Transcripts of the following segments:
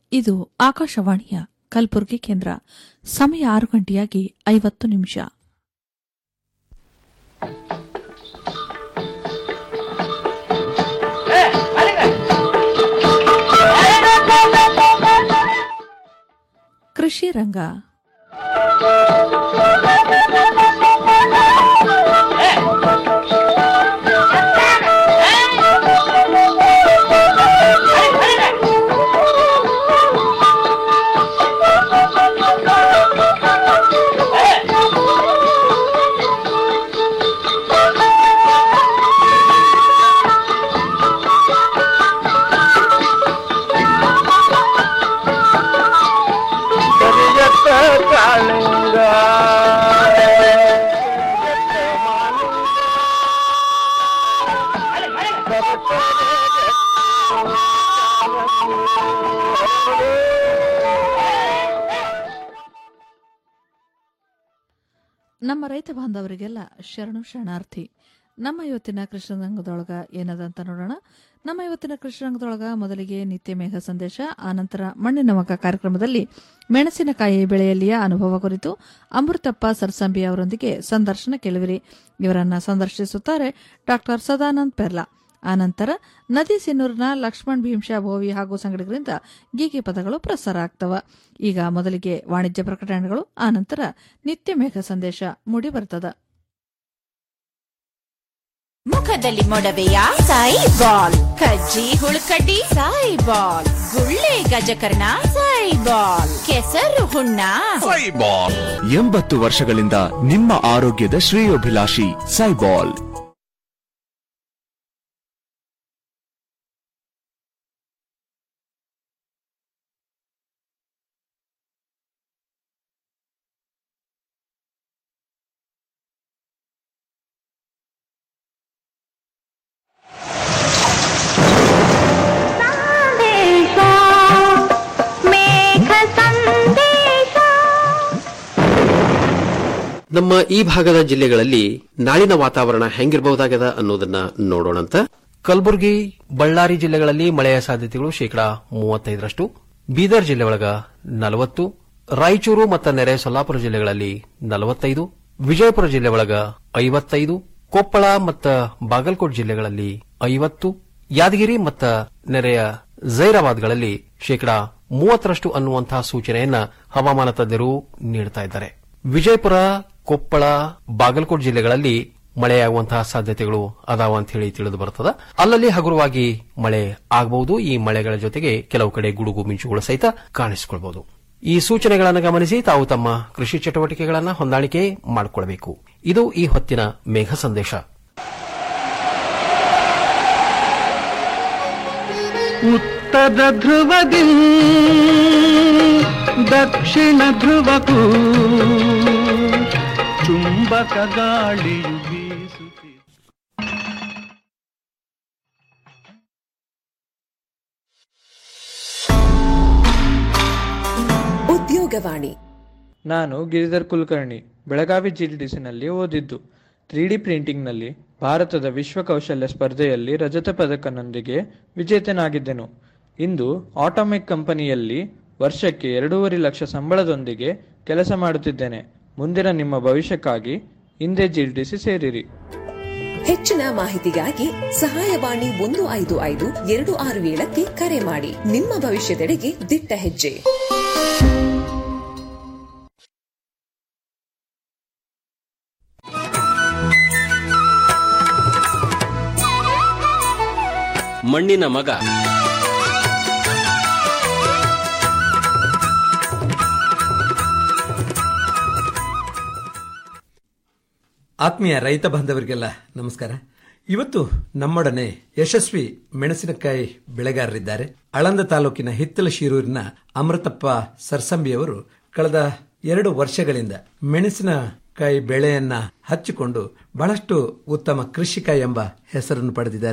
ಇದು ಆಕಾಶವಾಣಿಯ ಕಲಬುರಗಿ ಕೇಂದ್ರ ಸಮಯ ಆರು ಗಂಟೆಯಾಗಿ ಐವತ್ತು ನಿಮಿಷ ಕೃಷಿ ರಂಗ ಕರಿಯತ್ತ ಕಾಳಿಂಗ ನಮ್ಮ ರೈತ ಬಾಂಧವರಿಗೆಲ್ಲ ಶರಣು ಶರಣಾರ್ಥಿ ನಮ್ಮ ಇವತ್ತಿನ ಕೃಷ್ಣ ರಂಗದೊಳಗ ಏನದಂತ ನೋಡೋಣ ನಮ್ಮ ಇವತ್ತಿನ ಕೃಷ್ಣ ರಂಗದೊಳಗ ಮೊದಲಿಗೆ ನಿತ್ಯ ಮೇಘ ಸಂದೇಶ ಆನಂತರ ಮಣ್ಣಿನ ಮಗ ಕಾರ್ಯಕ್ರಮದಲ್ಲಿ ಮೆಣಸಿನಕಾಯಿ ಬೆಳೆಯಲ್ಲಿಯ ಅನುಭವ ಕುರಿತು ಅಮೃತಪ್ಪ ಸರ್ಸಂಬಿ ಅವರೊಂದಿಗೆ ಸಂದರ್ಶನ ಕೇಳುವಿರಿ ಇವರನ್ನ ಸಂದರ್ಶಿಸುತ್ತಾರೆ ಡಾಕ್ಟರ್ ಸದಾನಂದ್ ಪೆರ್ಲಾ ಆನಂತರ ನದಿ ಸಿನ್ನೂರಿನ ಲಕ್ಷ್ಮಣ್ ಭೀಮ್ಶಾ ಭೋವಿ ಹಾಗೂ ಸಂಗಡಿಗರಿಂದ ಗೀಗಿ ಪದಗಳು ಪ್ರಸಾರ ಆಗ್ತವ ಈಗ ಮೊದಲಿಗೆ ವಾಣಿಜ್ಯ ಪ್ರಕಟಣೆಗಳು ಆನಂತರ ನಿತ್ಯ ಮೇಘ ಸಂದೇಶ ಮೂಡಿ ಬರ್ತದ ಮುಖದಲ್ಲಿ ಮೊಡವೆಯ ಸಾಯಿ ಬಾಲ್ ಕಜ್ಜಿ ಹುಳುಕಡ್ಡಿ ಸಾಯಿ ಬಾಲ್ ಗುಳ್ಳೆ ಗಜಕರ್ಣ ಸಾಯಿ ಬಾಲ್ ಕೆಸರು ಹುಣ್ಣ ಸೈಬಾಲ್ ಎಂಬತ್ತು ವರ್ಷಗಳಿಂದ ನಿಮ್ಮ ಆರೋಗ್ಯದ ಶ್ರೇಯೋಭಿಲಾಷಿ ಸೈಬಾಲ್ ನಮ್ಮ ಈ ಭಾಗದ ಜಿಲ್ಲೆಗಳಲ್ಲಿ ನಾಳಿನ ವಾತಾವರಣ ಹೆಂಗಿರಬಹುದಾಗದ ಅನ್ನೋದನ್ನ ನೋಡೋಣಂತ ಕಲಬುರಗಿ ಬಳ್ಳಾರಿ ಜಿಲ್ಲೆಗಳಲ್ಲಿ ಮಳೆಯ ಸಾಧ್ಯತೆಗಳು ಶೇಕಡಾ ಮೂವತ್ತೈದರಷ್ಟು ಬೀದರ್ ಜಿಲ್ಲೆ ಒಳಗ ನಲವತ್ತು ರಾಯಚೂರು ಮತ್ತು ನೆರೆ ಸೊಲ್ಲಾಪುರ ಜಿಲ್ಲೆಗಳಲ್ಲಿ ನಲವತ್ತೈದು ವಿಜಯಪುರ ಜಿಲ್ಲೆ ಒಳಗ ಐವತ್ತೈದು ಕೊಪ್ಪಳ ಮತ್ತು ಬಾಗಲಕೋಟ್ ಜಿಲ್ಲೆಗಳಲ್ಲಿ ಐವತ್ತು ಯಾದಗಿರಿ ಮತ್ತು ನೆರೆಯ ಜೈರಾಬಾದ್ಗಳಲ್ಲಿ ಶೇಕಡಾ ಮೂವತ್ತರಷ್ಟು ಅನ್ನುವಂತಹ ಸೂಚನೆಯನ್ನ ಹವಾಮಾನ ತಜ್ಞರು ನೀಡುತ್ತಾ ಇದ್ದಾರೆ ವಿಜಯಪುರ ಕೊಪ್ಪಳ ಬಾಗಲಕೋಟ್ ಜಿಲ್ಲೆಗಳಲ್ಲಿ ಮಳೆಯಾಗುವಂತಹ ಸಾಧ್ಯತೆಗಳು ಅದಾವ ಅಂತ ಹೇಳಿ ತಿಳಿದು ಬರುತ್ತದೆ ಅಲ್ಲಲ್ಲಿ ಹಗುರವಾಗಿ ಮಳೆ ಆಗಬಹುದು ಈ ಮಳೆಗಳ ಜೊತೆಗೆ ಕೆಲವು ಕಡೆ ಗುಡುಗು ಮಿಂಚುಗಳು ಸಹಿತ ಕಾಣಿಸಿಕೊಳ್ಳಬಹುದು ಈ ಸೂಚನೆಗಳನ್ನು ಗಮನಿಸಿ ತಾವು ತಮ್ಮ ಕೃಷಿ ಚಟುವಟಿಕೆಗಳನ್ನು ಹೊಂದಾಣಿಕೆ ಮಾಡಿಕೊಳ್ಳಬೇಕು ಇದು ಈ ಹೊತ್ತಿನ ಮೇಘ ಸಂದೇಶ ಉತ್ತರ ಧ್ರುವದಿ ದಕ್ಷಿಣ ಧ್ರುವಕ್ಕೂ ಚುಂಬಕ ಗಾಳಿಯು ಬೀಸುತ್ತಿದೆ ಉದ್ಯೋಗವಾಣಿ ನಾನು ಗಿರಿಧರ್ ಕುಲಕರ್ಣಿ ಬೆಳಗಾವಿ ಜಿಲ್ಡಿಸಿನಲ್ಲಿ ಓದಿದ್ದು ತ್ರೀ ಡಿ ಪ್ರಿಂಟಿಂಗ್ನಲ್ಲಿ ಭಾರತದ ವಿಶ್ವ ಕೌಶಲ್ಯ ಸ್ಪರ್ಧೆಯಲ್ಲಿ ರಜತ ಪದಕನೊಂದಿಗೆ ವಿಜೇತನಾಗಿದ್ದೆನು ಇಂದು ಆಟೋಮಿಕ್ ಕಂಪನಿಯಲ್ಲಿ ವರ್ಷಕ್ಕೆ ಎರಡೂವರೆ ಲಕ್ಷ ಸಂಬಳದೊಂದಿಗೆ ಕೆಲಸ ಮಾಡುತ್ತಿದ್ದೇನೆ ಮುಂದಿನ ನಿಮ್ಮ ಭವಿಷ್ಯಕ್ಕಾಗಿ ಹಿಂದೆ ಜಿಲ್ಡಿಸಿ ಸೇರಿರಿ ಹೆಚ್ಚಿನ ಮಾಹಿತಿಗಾಗಿ ಸಹಾಯವಾಣಿ ಒಂದು ಐದು ಐದು ಎರಡು ಆರು ಏಳಕ್ಕೆ ಕರೆ ಮಾಡಿ ನಿಮ್ಮ ಭವಿಷ್ಯದೆಡೆಗೆ ದಿಟ್ಟ ಹೆಜ್ಜೆ ಮಣ್ಣಿನ ಮಗ ಆತ್ಮೀಯ ರೈತ ಬಾಂಧವರಿಗೆಲ್ಲ ನಮಸ್ಕಾರ ಇವತ್ತು ನಮ್ಮೊಡನೆ ಯಶಸ್ವಿ ಮೆಣಸಿನಕಾಯಿ ಬೆಳೆಗಾರರಿದ್ದಾರೆ ಆಳಂದ ತಾಲೂಕಿನ ಹಿತ್ತಲ ಶಿರೂರಿನ ಅಮೃತಪ್ಪ ಸರ್ಸಂಬಿಯವರು ಕಳೆದ ಎರಡು ವರ್ಷಗಳಿಂದ ಮೆಣಸಿನಕಾಯಿ ಬೆಳೆಯನ್ನ ಹಚ್ಚಿಕೊಂಡು ಬಹಳಷ್ಟು ಉತ್ತಮ ಕೃಷಿಕ ಎಂಬ ಹೆಸರನ್ನು ಪಡೆದಿದ್ದಾರೆ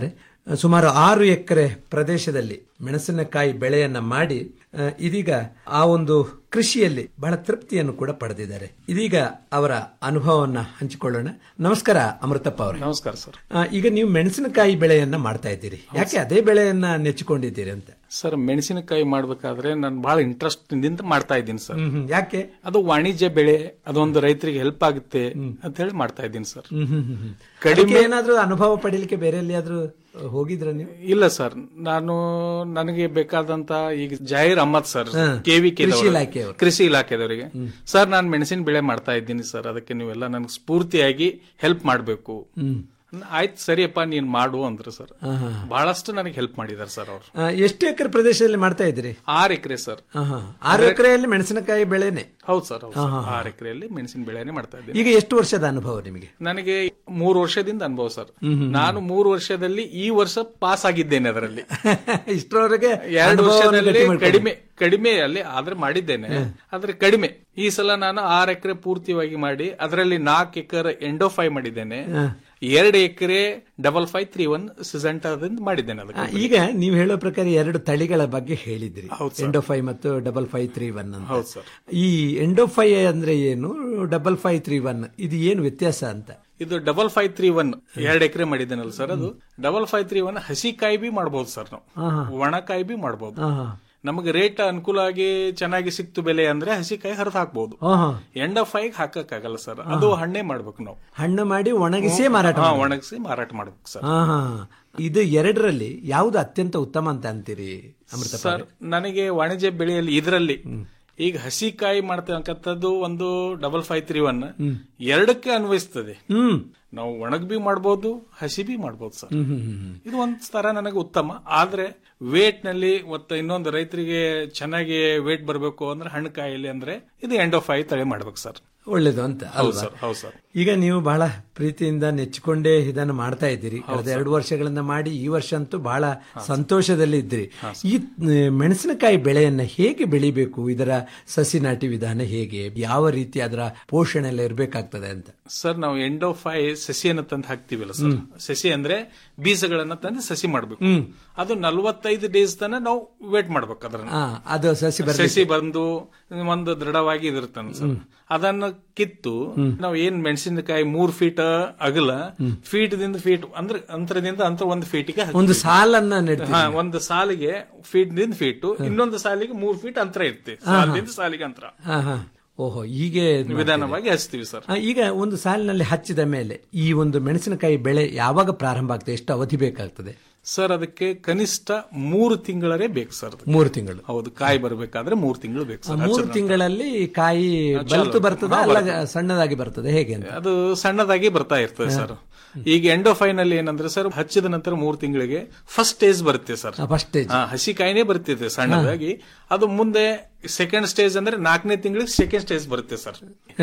ಸುಮಾರು ಆರು ಎಕರೆ ಪ್ರದೇಶದಲ್ಲಿ ಮೆಣಸಿನಕಾಯಿ ಬೆಳೆಯನ್ನ ಮಾಡಿ ಆ, ಇದೀಗ ಆ ಒಂದು ಕೃಷಿಯಲ್ಲಿ ಬಹಳ ತೃಪ್ತಿಯನ್ನು ಕೂಡ ಪಡೆದಿದ್ದಾರೆ ಇದೀಗ ಅವರ ಅನುಭವವನ್ನ ಹಂಚಿಕೊಳ್ಳೋಣ ನಮಸ್ಕಾರ ಅಮೃತಪ್ಪ ಅವರೇ ನಮಸ್ಕಾರ ಸರ್ ಆ, ಈಗ ನೀವು ಮೆಣಸಿನಕಾಯಿ ಬೆಳೆಯನ್ನ ಮಾಡ್ತಾ ಇದ್ದೀರಿ ಯಾಕೆ ಅದೇ ಬೆಳೆಯನ್ನ ನೆಚ್ಚಿಕೊಂಡಿದ್ದೀರಿ ಅಂತ ಸರ್ ಮೆಣಸಿನಕಾಯಿ ಮಾಡ್ಬೇಕಾದ್ರೆ ನಾನು ಬಹಳ ಇಂಟ್ರೆಸ್ಟ್ ನಿಂದ ಮಾಡ್ತಾ ಇದ್ದೀನಿ ಸರ್ ಹ್ಮ್, ಹ್ಮ್. ಯಾಕೆ ಅದು ವಾಣಿಜ್ಯ ಬೆಳೆ ಅದೊಂದು ರೈತರಿಗೆ ಹೆಲ್ಪ್ ಆಗುತ್ತೆ ಅಂತ ಹೇಳಿ ಮಾಡ್ತಾ ಇದ್ದೀನಿ ಸರ್ ಹ್ಮ್, ಹ್ಮ್, ಹ್ಮ್, ಹ್ಮ್. ಕಡಿಮೆ- ಅದಕ್ಕೆ ಏನಾದ್ರೂ ಅನುಭವ ಪಡೀಲಿಕ್ಕೆ ಬೇರೆ ಎಲ್ಲಿಯಾದ್ರೂ ಹೋಗಿದ್ರ ನೀವು ಇಲ್ಲ ಸರ್ ನಾನು ನನಗೆ ಬೇಕಾದಂತ ಈಗ ಜಾಹಿರ್ ಅಹಮದ್ ಸರ್ ಹಾ. ಕೆವಿ ಕೃಷಿ ಇಲಾಖೆಯವರು. ಕೃಷಿ ಇಲಾಖೆದವರಿಗೆ ಸರ್ ನಾನು ಮೆಣಸಿನ ಬೆಳೆ ಮಾಡ್ತಾ ಇದ್ದೀನಿ ಸರ್ ಅದಕ್ಕೆ ನೀವೆಲ್ಲ ನನಗೆ ಸ್ಫೂರ್ತಿಯಾಗಿ ಹೆಲ್ಪ್ ಮಾಡಬೇಕು ಹ್ಮ್. ಆಯ್ತು ಸರಿಯಪ್ಪ ನೀನ್ ಮಾಡು ಅಂದ್ರು ಸರ್ ಹಾ, ಹಾ. ಬಹಳಷ್ಟು ನನಗೆ ಹೆಲ್ಪ್ ಮಾಡಿದಾರೆ ಸರ್ ಅವರು ಆ, ಎಷ್ಟು ಎಕರೆ ಪ್ರದೇಶದಲ್ಲಿ ಮಾಡ್ತಾ ಇದ್ದೀರಿ ಆರು ಎಕರೆ ಸರ್ ಹಾ, ಹಾ. ಆರು ಎಕರೆಯಲ್ಲಿ ಮೆಣಸಿನಕಾಯಿ ಬೆಳೆನೆ ಹೌದು ಸರ್ ಹೌದು ಹಾ, ಸರ್. ಹಾ, ಹಾ. ಆರು ಎಕರೆಯಲ್ಲಿ ಮೆಣಸಿನ ಬೆಳೆನೇ ಮಾಡ್ತಾ ಇದ್ದೀನಿ ಈಗ ಎಷ್ಟು ವರ್ಷದ ಅನುಭವ ನಿಮಗೆ ನನಗೆ ಮೂರು ವರ್ಷದಿಂದ ಅನುಭವ ಸರ್ ನಾನು ಮೂರು ವರ್ಷದಲ್ಲಿ ಈ ವರ್ಷ ಪಾಸ್ ಆಗಿದ್ದೇನೆ ಅದರಲ್ಲಿ ಇಷ್ಟರವರೆಗೆ ಎರಡು ಅನುಭವವನ್ನು ವರ್ಷದಲ್ಲಿ ಗಟ್ಟಿ ಮಾಡ್ಕೊಳ್ಳಿ. ಕಡಿಮೆ ಕಡಿಮೆ ಅಲ್ಲಿ ಆದ್ರೆ ಮಾಡಿದ್ದೇನೆ ಆದ್ರೆ ಕಡಿಮೆ ಈ ಸಲ ನಾನು ಆರು ಎಕರೆ ಪೂರ್ತಿಯಾಗಿ ಮಾಡಿ ಅದರಲ್ಲಿ ನಾಲ್ಕು ಎಕರೆ ಎಂಡೋಫೈ ಮಾಡಿದ್ದೇನೆ ಎರಡು ಎಕರೆ ಡಬಲ್ ಫೈವ್ ತ್ರೀ ಒನ್ ಸಿಸೆಂಟದಿಂದ ಮಾಡಿದ್ದೇನೆ ಆ, ಅದಕ್ಕೆ ಈಗ ನೀವು ಹೇಳೋ ಪ್ರಕಾರ ಎರಡು ತಳಿಗಳ ಬಗ್ಗೆ ಹೇಳಿದ್ರಿ ಹೌದು ಸರ್. ಎಂಡೋಫೈ ಮತ್ತು ಡಬಲ್ ಫೈವ್ ತ್ರೀ ಒನ್ ಅಂತ ಹೌದು ಸರ್. ಈ ಎಂಡೋಫೈ ಅಂದ್ರೆ ಏನು ಡಬಲ್ ಫೈವ್ ತ್ರೀ ಒನ್ ಇದು ಏನು ವ್ಯತ್ಯಾಸ ಅಂತ ಇದು ಡಬಲ್ ಫೈವ್ ತ್ರೀ ಒನ್ ಎರಡು ಎಕರೆ ಮಾಡಿದ್ದೇನಲ್ಲ ಸರ್ ಅದು ಡಬಲ್ ಫೈವ್ ತ್ರೀ ಒನ್ ಹಸಿ ಕಾಯಿ ಬಿ ಮಾಡಬಹುದು ಸರ್ ನಾವು ಒಣಕಾಯಿ ಬಿ ಮಾಡಬಹುದು ಹಾ, ಹಾ. ನಮಗೆ ರೇಟ್ ಅನುಕೂಲ ಆಗಿ ಚೆನ್ನಾಗಿ ಸಿಕ್ತು ಬೆಲೆ ಅಂದ್ರೆ ಹಸಿ ಕಾಯಿ ಹರಿದು ಹಾಕ್ಬಹುದು ಹಾ, ಹಾ. ಎಂಡ್ ಆಫ್ ಫೈವ್ ಹಾಕಕ್ಕಾಗಲ್ಲ ಸರ್ ಅದು ಹಣ್ಣೆ ಮಾಡ್ಬೇಕು ನಾವು ಹಣ್ಣು ಮಾಡಿ ಒಣಗಿಸೇ ಮಾರಾಟ ಹಾ, ಮಾಡಿ. ಒಣಗಿಸಿ ಮಾರಾಟ ಮಾಡ್ಬೇಕು ಸರ್ ಹಾ, ಹಾ. ಇದು ಎರಡರಲ್ಲಿ ಯಾವ್ದು ಅತ್ಯಂತ ಉತ್ತಮ ಅಂತ ಅಂತೀರಿ ಅಮೃತ ಸರ್ ನನಗೆ ವಾಣಿಜ್ಯ ಬೆಳೆಯಲ್ಲಿ ಇದರಲ್ಲಿ ಈಗ ಹಸಿ ಕಾಯಿ ಮಾಡ್ತಕ್ಕಂಥದ್ದು ಒಂದು ಡಬಲ್ ಫೈವ್ ತ್ರೀ ಒನ್ ಎರಡಕ್ಕೆ ಅನ್ವಯಿಸ್ತದೆ ಹ್ಮ್ ನಾವು ಒಣಗ್ ಬಿ ಮಾಡ್ಬೋದು ಹಸಿ ಬಿ ಮಾಡ್ಬೋದು ಸರ್ ಹ್ಮ್, ಹ್ಮ್, ಹ್ಮ್. ಇದು ಒಂದ್ ತರ ನನಗೆ ಉತ್ತಮ ಆದ್ರೆ ವೇಟ್ ನಲ್ಲಿ ಮತ್ತೆ ಇನ್ನೊಂದು ರೈತರಿಗೆ ಚೆನ್ನಾಗಿ ವೇಟ್ ಬರಬೇಕು ಅಂದ್ರೆ ಹಣ್ಣು ಕಾಯಿಲೆ ಅಂದ್ರೆ ಇದು ಎಂಡ್ ಆಫ್ ಫೈವ್ ತಳಿ ಮಾಡ್ಬೇಕು ಸರ್ ಒಳ್ಳೇದು ಅಂತ ಹೌದು ಅಲ್ವಾ ಸರ್ ಹೌದು ಸರ್ ಈಗ ನೀವು ಬಹಳ ಪ್ರೀತಿಯಿಂದ ನೆಚ್ಚಿಕೊಂಡೇ ಇದನ್ನು ಮಾಡ್ತಾ ಇದ್ದೀರಿ ಕಳೆದ ಎರಡು ವರ್ಷಗಳಿಂದ ಮಾಡಿ ಈ ವರ್ಷ ಅಂತೂ ಬಹಳ ಸಂತೋಷದಲ್ಲಿ ಇದ್ರಿ ಈ ಆ, ಮೆಣಸಿನಕಾಯಿ ಬೆಳೆಯನ್ನ ಹೇಗೆ ಬೆಳಿಬೇಕು ಇದರ ಸಸಿ ನಾಟಿ ವಿಧಾನ ಹೇಗೆ ಯಾವ ರೀತಿ ಅದರ ಪೋಷಣೆ ಎಲ್ಲ ಇರಬೇಕಾಗ್ತದೆ ಅಂತ ಸರ್ ನಾವು ಎಂಡ್ ಆಫ್ ಫೈವ್ ಸಸಿಯನ್ನ ತಂದು ಹಾಕ್ತಿವಲ್ಲ ಸರ್ ಸಸಿ ಅಂದ್ರೆ ಬೀಜಗಳನ್ನ ತಂದು ಸಸಿ ಮಾಡ್ಬೇಕು ಅದು ನಲವತ್ತೈದು ಡೇಸ್ ತನ ನಾವು ವೇಟ್ ಮಾಡ್ಬೇಕು ಅದನ್ನ ಆ, ಅದು ಸಸಿ ಬರ್ಲಿಕ್ಕೆ- ಸಸಿ ಬಂದು ಒಂದು ದೃಢವಾಗಿ ಇದಿರ್ತಾನೆ ಸರ್ ಅದನ್ನ ಕಿತ್ತು ನಾವು ಏನ್ ಮೆಣಸಿನಕಾಯಿ ಮೂರ್ ಫೀಟ್ ಅಗಲ ಫೀಟ್ ದಿಂದ ಫೀಟ್ ಅಂದ್ರೆ ಅಂತರದಿಂದ ಅಂತರ ಒಂದು ಫೀಟ್ಗೆ ಒಂದು ಸಾಲನ್ನ ನೆಡ್ತೀರಿ ಹಾ ಒಂದು ಸಾಲಿಗೆ ಫೀಟ್ ದಿಂದ ಫೀಟ್ ಇನ್ನೊಂದು ಸಾಲಿಗೆ ಮೂರ್ ಫೀಟ್ ಅಂತರ ಇರುತ್ತೆ ಸಾಲಿನಿಂದ ಸಾಲಿಗೆ ಅಂತರ ಹಾ ಹಾ ಓಹೋ ಹೀಗೆ ಇದ್ ಮಾಡ್ತೀರಿ. ವಿಧಾನವಾಗಿ ಹಚ್ತೀವಿ ಸರ್ ಆ, ಈಗ ಒಂದು ಸಾಲಿನಲ್ಲಿ ಹಚ್ಚಿದ ಮೇಲೆ ಈ ಒಂದು ಮೆಣಸಿನಕಾಯಿ ಬೆಳೆ ಯಾವಾಗ ಪ್ರಾರಂಭ ಆಗ್ತದೆ ಎಷ್ಟು ಅವಧಿ ಬೇಕಾಗ್ತದೆ ಸರ್ ಅದಕ್ಕೆ ಕನಿಷ್ಠ ಮೂರು ತಿಂಗಳರೇ ಬೇಕು ಸರ್ ಅದಕ್ಕೆ. ಮೂರು ತಿಂಗಳು ಹೌದು ಕಾಯಿ ಬರಬೇಕಾದ್ರೆ ಮೂರು ತಿಂಗಳು ಬೇಕು ಆ, ಸರ್ ಮೂರು ಹಚ್ಚಿದ ತಿಂಗಳಲ್ಲಿ ಕಾಯಿ ಚಾಲು. ಬಲ್ತು ಬರ್ತದೆ ಹಾ, ಅಲ್ಲ ಬರ್ತದೆ. ಸಣ್ಣದಾಗಿ ಬರ್ತದೆ ಹೇಗೆ ಅಂತ ಅದು ಸಣ್ಣದಾಗಿ ಬರ್ತಾ ಇರ್ತದೆ ಸರ್ ಈಗ ಎಂಡೋಫೈನ್ ಅಲ್ಲಿ ಏನಂದ್ರೆ ಸರ್ ಹಚ್ಚಿದ ನಂತರ ಮೂರು ತಿಂಗಳಿಗೆ ಫಸ್ಟ್ ಸ್ಟೇಜ್ ಬರುತ್ತೆ ಸರ್ ಫಸ್ಟ್ ಸ್ಟೇಜ್ ಹಾ, ಹಸಿ ಕಾಯಿನೇ ಬರ್ತಿದೆ ಸಣ್ಣದಾಗಿ ಅದು ಮುಂದೆ ಸೆಕೆಂಡ್ ಸ್ಟೇಜ್ ಅಂದ್ರೆ ನಾಲ್ಕನೇ ತಿಂಗಳಿಗೆ ಸೆಕೆಂಡ್ ಸ್ಟೇಜ್ ಬರುತ್ತೆ ಸರ್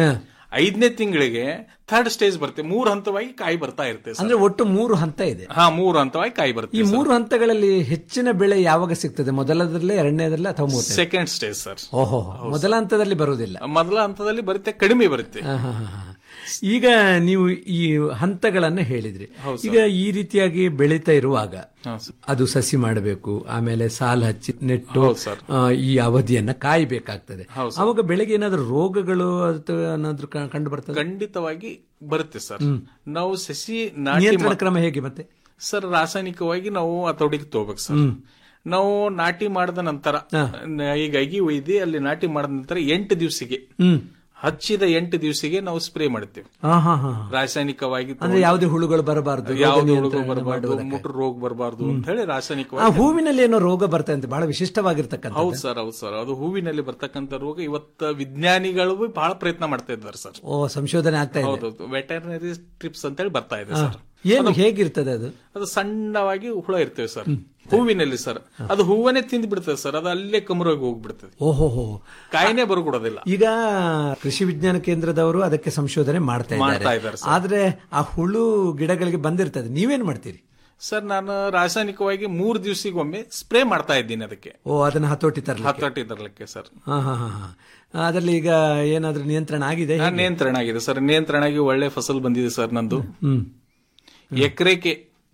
ಐದನೇ ತಿಂಗಳಿಗೆ ಥರ್ಡ್ ಸ್ಟೇಜ್ ಬರುತ್ತೆ ಮೂರು ಹಂತವಾಗಿ ಕಾಯಿ ಬರ್ತಾ ಇರುತ್ತೆ ಸರ್ ಅಂದ್ರೆ ಒಟ್ಟು ಮೂರು ಹಂತ ಇದೆ ಹಾ ಮೂರು ಹಂತವಾಗಿ ಕಾಯಿ ಈ ಬರುತ್ತೆ ಮೂರು ಹಂತಗಳಲ್ಲಿ ಹೆಚ್ಚಿನ ಬೆಳೆ ಯಾವಾಗ ಸಿಗ್ತದೆ ಮೊದಲದಲ್ಲೇ ಎರಡನೇದಲ್ಲೇ ಅಥವಾ ಮೂರನೇ ಸೆಕೆಂಡ್ ಸ್ಟೇಜ್ ಸರ್ ಓಹೋ ಮೊದಲ ಹಂತದಲ್ಲಿ ಬರುವುದಿಲ್ಲ ಮೊದಲ ಹಂತದಲ್ಲಿ ಬರುತ್ತೆ ಕಡಿಮೆ ಬರುತ್ತೆ ಹಾ, ಹಾ, ಹಾ, ಹಾ. ಈಗ ನೀವು ಈ ಹಂತಗಳನ್ನ ಹೇಳಿದ್ರಿ ಈಗ ಈ ರೀತಿಯಾಗಿ ಬೆಳೀತಾ ಇರುವಾಗ ಅದು ಸಸಿ ಮಾಡಬೇಕು ಆಮೇಲೆ ಸಾಲ್ ಹಚ್ಚಿ ನೆಟ್ಟು ಹೌದು ಸರ್. ಆ, ಈ ಅವಧಿಯನ್ನ ಕಾಯಬೇಕಾಗ್ತದೆ ಹೌದು ಅವಾಗ ಬೆಳೆಗೆ ಏನಾದ್ರು ರೋಗಗಳು ಅಥವಾ ಏನಾದ್ರು ಕ- ಕಂಡು ಬರ್ತದೆ ಖಂಡಿತವಾಗಿ ಬರುತ್ತೆ ಸರ್ ನಾವು ಸಸಿ ನಾಟಿ ನಿಯಂತ್ರಣ ಮಾ- ಕ್ರಮ ಹೇಗೆ ಮತ್ತೆ ಸರ್ ರಾಸಾಯನಿಕವಾಗಿ ನಾವು ಹತೋಟಿಗೆ ತಗೋಬೇಕು ಸರ್ ನಾವು ನಾಟಿ ಮಾಡಿದ ನಂತರ ನ- ಈಗ ಅಗಿ ಒಯ್ದು ಅಲ್ಲಿ ನಾಟಿ ಮಾಡಿದ ನಂತರ ಎಂಟು ದಿವಸಿಗೆ ಹ್ಮ್ ಹಚ್ಚಿದ ಎಂಟು ದಿವಸಿಗೆ ನಾವು ಸ್ಪ್ರೇ ಮಾಡ್ತೇವೆ ಹಾ ಹಾ ಹಾ ರಾಸಾಯನಿಕವಾಗಿ ಅಂದ್ರೆ ಯಾವುದೇ ಹುಳುಗಳು ಬರಬಾರದು ಯಾವುದೇ ರೋಗ ಬರಬಾರ್ದು ಮುಟ್ರ ರೋಗ ಬರಬಾರ್ದು ಅಂತ ಹೇಳಿ ಆ ರಾಸಾಯನಿಕವಾಗಿ ಹೂವಿನಲ್ಲಿ ಏನೋ ರೋಗ ಬರ್ತದೆ ಅಂತ ಬಹಳ ವಿಶಿಷ್ಟವಾಗಿರ್ತಕ್ಕಂಥ ಹೌದು ಸರ್ ಹೌದು ಸರ್ ಅದು ಹೂವಿನಲ್ಲಿ ಬರ್ತಕ್ಕಂಥ ರೋಗ ಇವತ್ತ ವಿಜ್ಞಾನಿಗಳು ಬಹಳ ಪ್ರಯತ್ನ ಮಾಡ್ತಾ ಇದ್ದಾರೆ ಸರ್ ಓ ಸಂಶೋಧನೆ ಆಗ್ತಾ ಇದೆ ಹೌದು ವೆಟರ್ನರಿ ಟ್ರಿಪ್ಸ್ ಅಂತ ಹೇಳಿ ಬರ್ತಾ ಇದೆ ಸರ್ ಏನು ಹೇಗಿರ್ತದೆ ಅದು ಅದು ಸಣ್ಣವಾಗಿ ಹುಳ ಇರ್ತೇವೆ ಸರ್ ಹೂವಿನಲ್ಲಿ ಸರ್ ಅದು ಹೂವನ್ನೇ ತಿಂದು ಬಿಡ್ತದೆ ಸರ್ ಅದು ಅಲ್ಲೇ ಕಮರೋಗಿ ಹೋಗ್ಬಿಡ್ತದೆ ಓಹೋ ಹೋ ಕಾಯಿನೇ ಬರಕೊಡೋದಿಲ್ಲ ಈಗ ಕೃಷಿ ವಿಜ್ಞಾನ ಕೇಂದ್ರದವರು ಅದಕ್ಕೆ ಸಂಶೋಧನೆ ಮಾಡ್ತಾ ಮಾಡ್ತಾ ಇದ್ದಾರೆ ಇದ್ದಾರೆ ಆದ್ರೆ ಆ ಹುಳು ಗಿಡಗಳಿಗೆ ಬಂದಿರ್ತದೆ ನೀವೇನ್ ಮಾಡ್ತೀರಿ ಸರ್ ನಾನು ರಾಸಾಯನಿಕವಾಗಿ ಮೂರು ದಿವಸಿಗೊಮ್ಮೆ ಸ್ಪ್ರೇ ಮಾಡ್ತಾ ಇದ್ದೀನಿ ಅದಕ್ಕೆ ಓ ಅದನ್ನ ಹತೋಟಿ ತರಲಿ ಹತೋಟಿ ತರಲಿಕ್ಕೆ ಸರ್ ಹಾ ಹಾ ಹಾ ಹಾ ಅದರಲ್ಲಿ ಈಗ ಏನಾದ್ರೂ ನಿಯಂತ್ರಣ ಆಗಿದೆ ನಾನ್ ನಿಯಂತ್ರಣ ಆಗಿದೆ ಸರ್ ನಿಯಂತ್ರಣ ಆಗಿ ಒಳ್ಳೆ ಫಸಲ್ ಬಂದಿದೆ ಸರ್ ನಂದು ಹ್ಮ್ ಎಕರೆಗೆ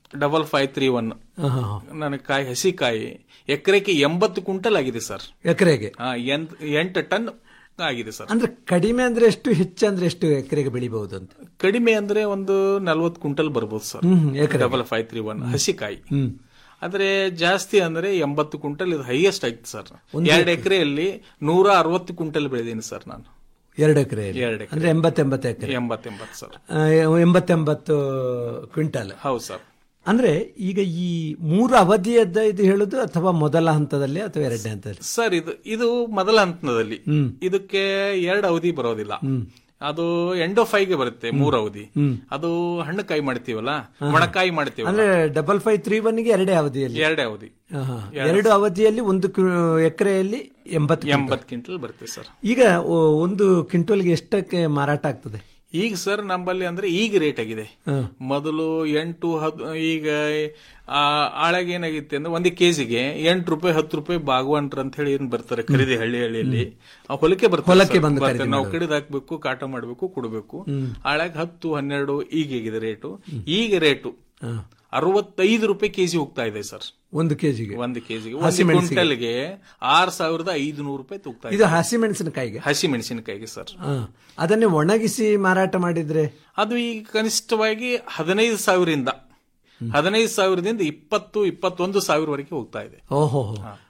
ಡಬಲ್ ಫೈವ್ ತ್ರೀ ಒನ್ ಹಾ, ಹಾ, ಹಾ. ನನಗೆ ಕಾಯಿ ಹಸಿ ಕಾಯಿ ಎಕರೆಗೆ ಎಂಬತ್ತು ಕ್ವಿಂಟಲ್ ಆಗಿದೆ ಸರ್ ಎಕರೆಗೆ ಆ, ಎಂಟ್- ಎಂಟು ಟನ್ ಆಗಿದೆ ಸರ್ ಅಂದ್ರೆ ಕಡಿಮೆ ಅಂದ್ರೆ ಎಷ್ಟು ಹೆಚ್ಚು ಅಂದ್ರೆ ಎಷ್ಟು ಎಕರೆಗೆ ಬೆಳಿಬಹುದು ಅಂತ ಕಡಿಮೆ ಅಂದ್ರೆ ಒಂದು ನಲ್ವತ್ತು ಕ್ವಿಂಟಲ್ ಬರ್ಬೋದು ಸರ್ ಹ್ಮ್, ಎಕರೆಗೆ. ಡಬಲ್ ಫೈವ್ ತ್ರೀ ಒನ್ ಹಸಿ ಕಾಯಿ ಹ್ಮ್ ಆದ್ರೆ ಜಾಸ್ತಿ ಅಂದ್ರೆ ಎಂಬತ್ತು ಕ್ವಿಂಟಲ್ ಇದು ಹೈಯೆಸ್ಟ್ ಆಯ್ತು ಸರ್ ಎರಡು ಎಕರೆಯಲ್ಲಿ ನೂರ ಅರವತ್ತು ಕ್ವಿಂಟಲ್ ಬೆಳೆದೀನಿ ಸರ್ ನಾನು ಎರಡು ಎಕರೆ ಎರಡು ಎಕರೆ ಅಂದ್ರೆ ಎಂಬತ್ತೆಂಬತ್ತು ಎಕರೆ ಎಂಬತ್ತೆಂಬತ್ತು ಸರ್ ಆ, ಎಂಬತ್ತೆಂಬತ್ತು ಕ್ವಿಂಟಲ್ ಹೌದು ಸರ್ ಅಂದ್ರೆ ಈಗ ಈ ಮೂರು ಅವಧಿಯದ್ದ ಇದು ಹೇಳುದು ಅಥವಾ ಮೊದಲ ಹಂತದಲ್ಲಿ ಅಥವಾ ಎರಡನೇ ಹಂತದಲ್ಲಿ ಸರ್ ಇದು ಇದು ಮೊದಲ ಹಂತದಲ್ಲಿ ಇದಕ್ಕೆ ಎರಡು ಅವಧಿ ಬರೋದಿಲ್ಲ ಅದು ಎಂಡೋ ಗೆ ಬರುತ್ತೆ ಮೂರು ಅವಧಿ ಅದು ಹಣ್ಣು ಕಾಯಿ ಮಾಡ್ತೀವಲ್ಲ ಒಣಕಾಯಿ ಮಾಡ್ತೀವಲ್ಲ ಅಂದ್ರೆ ಡಬಲ್ ಫೈವ್ ತ್ರೀ ಒನ್ಗೆ ಎರಡೇ ಅವಧಿಯಲ್ಲಿ ಎರಡೇ ಅವಧಿ ಆ, ಹಾ. ಎರಡು ಅವಧಿಯಲ್ಲಿ ಒಂದು ಕ್ವಿ- ಎಕರೆಯಲ್ಲಿ ಎಂಬತ್ತು ಕ್ವಿಂಟಲ್. ಎಂಬತ್ತು ಕ್ವಿಂಟಲ್ ಬರುತ್ತೆ ಸರ್ ಈಗ ಓ- ಒಂದು ಕ್ವಿಂಟಲ್ಗೆ ಎಷ್ಟಕ್ಕೆ ಮಾರಾಟ ಆಗ್ತದೆ ಈಗ ಸರ್ ನಮ್ಮಲ್ಲಿ ಅಂದ್ರೆ ಈಗ ರೇಟ್ ಆಗಿದೆ ಮೊದಲು ಎಂಟು ಹದ್ ಈಗ ಆ, ಆಳಾಗ ಏನಾಗಿತ್ತು ಅಂದ್ರೆ ಒಂದು ಕೆಜಿಗೆ ಎಂಟು ರೂಪಾಯಿ ಹತ್ತು ರೂಪಾಯಿ ಬಾಗವಾನ್ರ ಅಂತ ಹೇಳಿ ಏನ್ ಬರ್ತಾರೆ ಖರೀದಿ ಹಳ್ಳಿ ಹಳ್ಳಿಯಲ್ಲಿ ಆ ಹೊಲಕ್ಕೆ ಬರ್ತಾರೆ ಹೊಲಕ್ಕೆ ಸರ್. ಬಂದು ಬರ್ತಾರೆ. ಖರೀದಿ ನಾವು ಮಾಡೋದು. ಕಡಿದು ಹಾಕ್ಬೇಕು ಕಾಟ ಮಾಡ್ಬೇಕು ಕೊಡಬೇಕು ಆಳಾಗ ಹತ್ತು ಹನ್ನೆರಡು ಈಗ ಹೇಗಿದೆ ರೇಟು ಈಗ ರೇಟು ಅರವತ್ತೈದು ರೂಪಾಯಿ ಕೆಜಿ ಹೋಗ್ತಾ ಇದೆ ಸರ್ ಒಂದು ಕೆಜಿಗೆ ಒಂದು ಕೆಜಿಗೆ ಹಸಿ ಒಂದು ಮೆಣಸಿಗೆ. ಕ್ವಿಂಟಲ್ಗೆ ಆರ್ ಸಾವಿರದ ಐದುನೂರು ರೂಪಾಯಿ ತೂಗ್ತಾ ಇದು ಇದೆ ಹಸಿ ಮೆಣಸಿನಕಾಯಿಗೆ ಹಸಿ ಮೆಣಸಿನಕಾಯಿಗೆ ಸರ್ ಆ, ಅದನ್ನೇ ಒಣಗಿಸಿ ಮಾರಾಟ ಮಾಡಿದ್ರೆ ಅದು ಈಗ ಕನಿಷ್ಠವಾಗಿ ಹದಿನೈದು ಸಾವಿರದಿಂದ ಹದಿನೈದು ಸಾವಿರದಿಂದ ಇಪ್ಪತ್ತು ಇಪ್ಪತ್ತೊಂದು ಸಾವಿರವರೆಗೆ ಹೋಗ್ತಾ ಇದೆ ಓಹೋ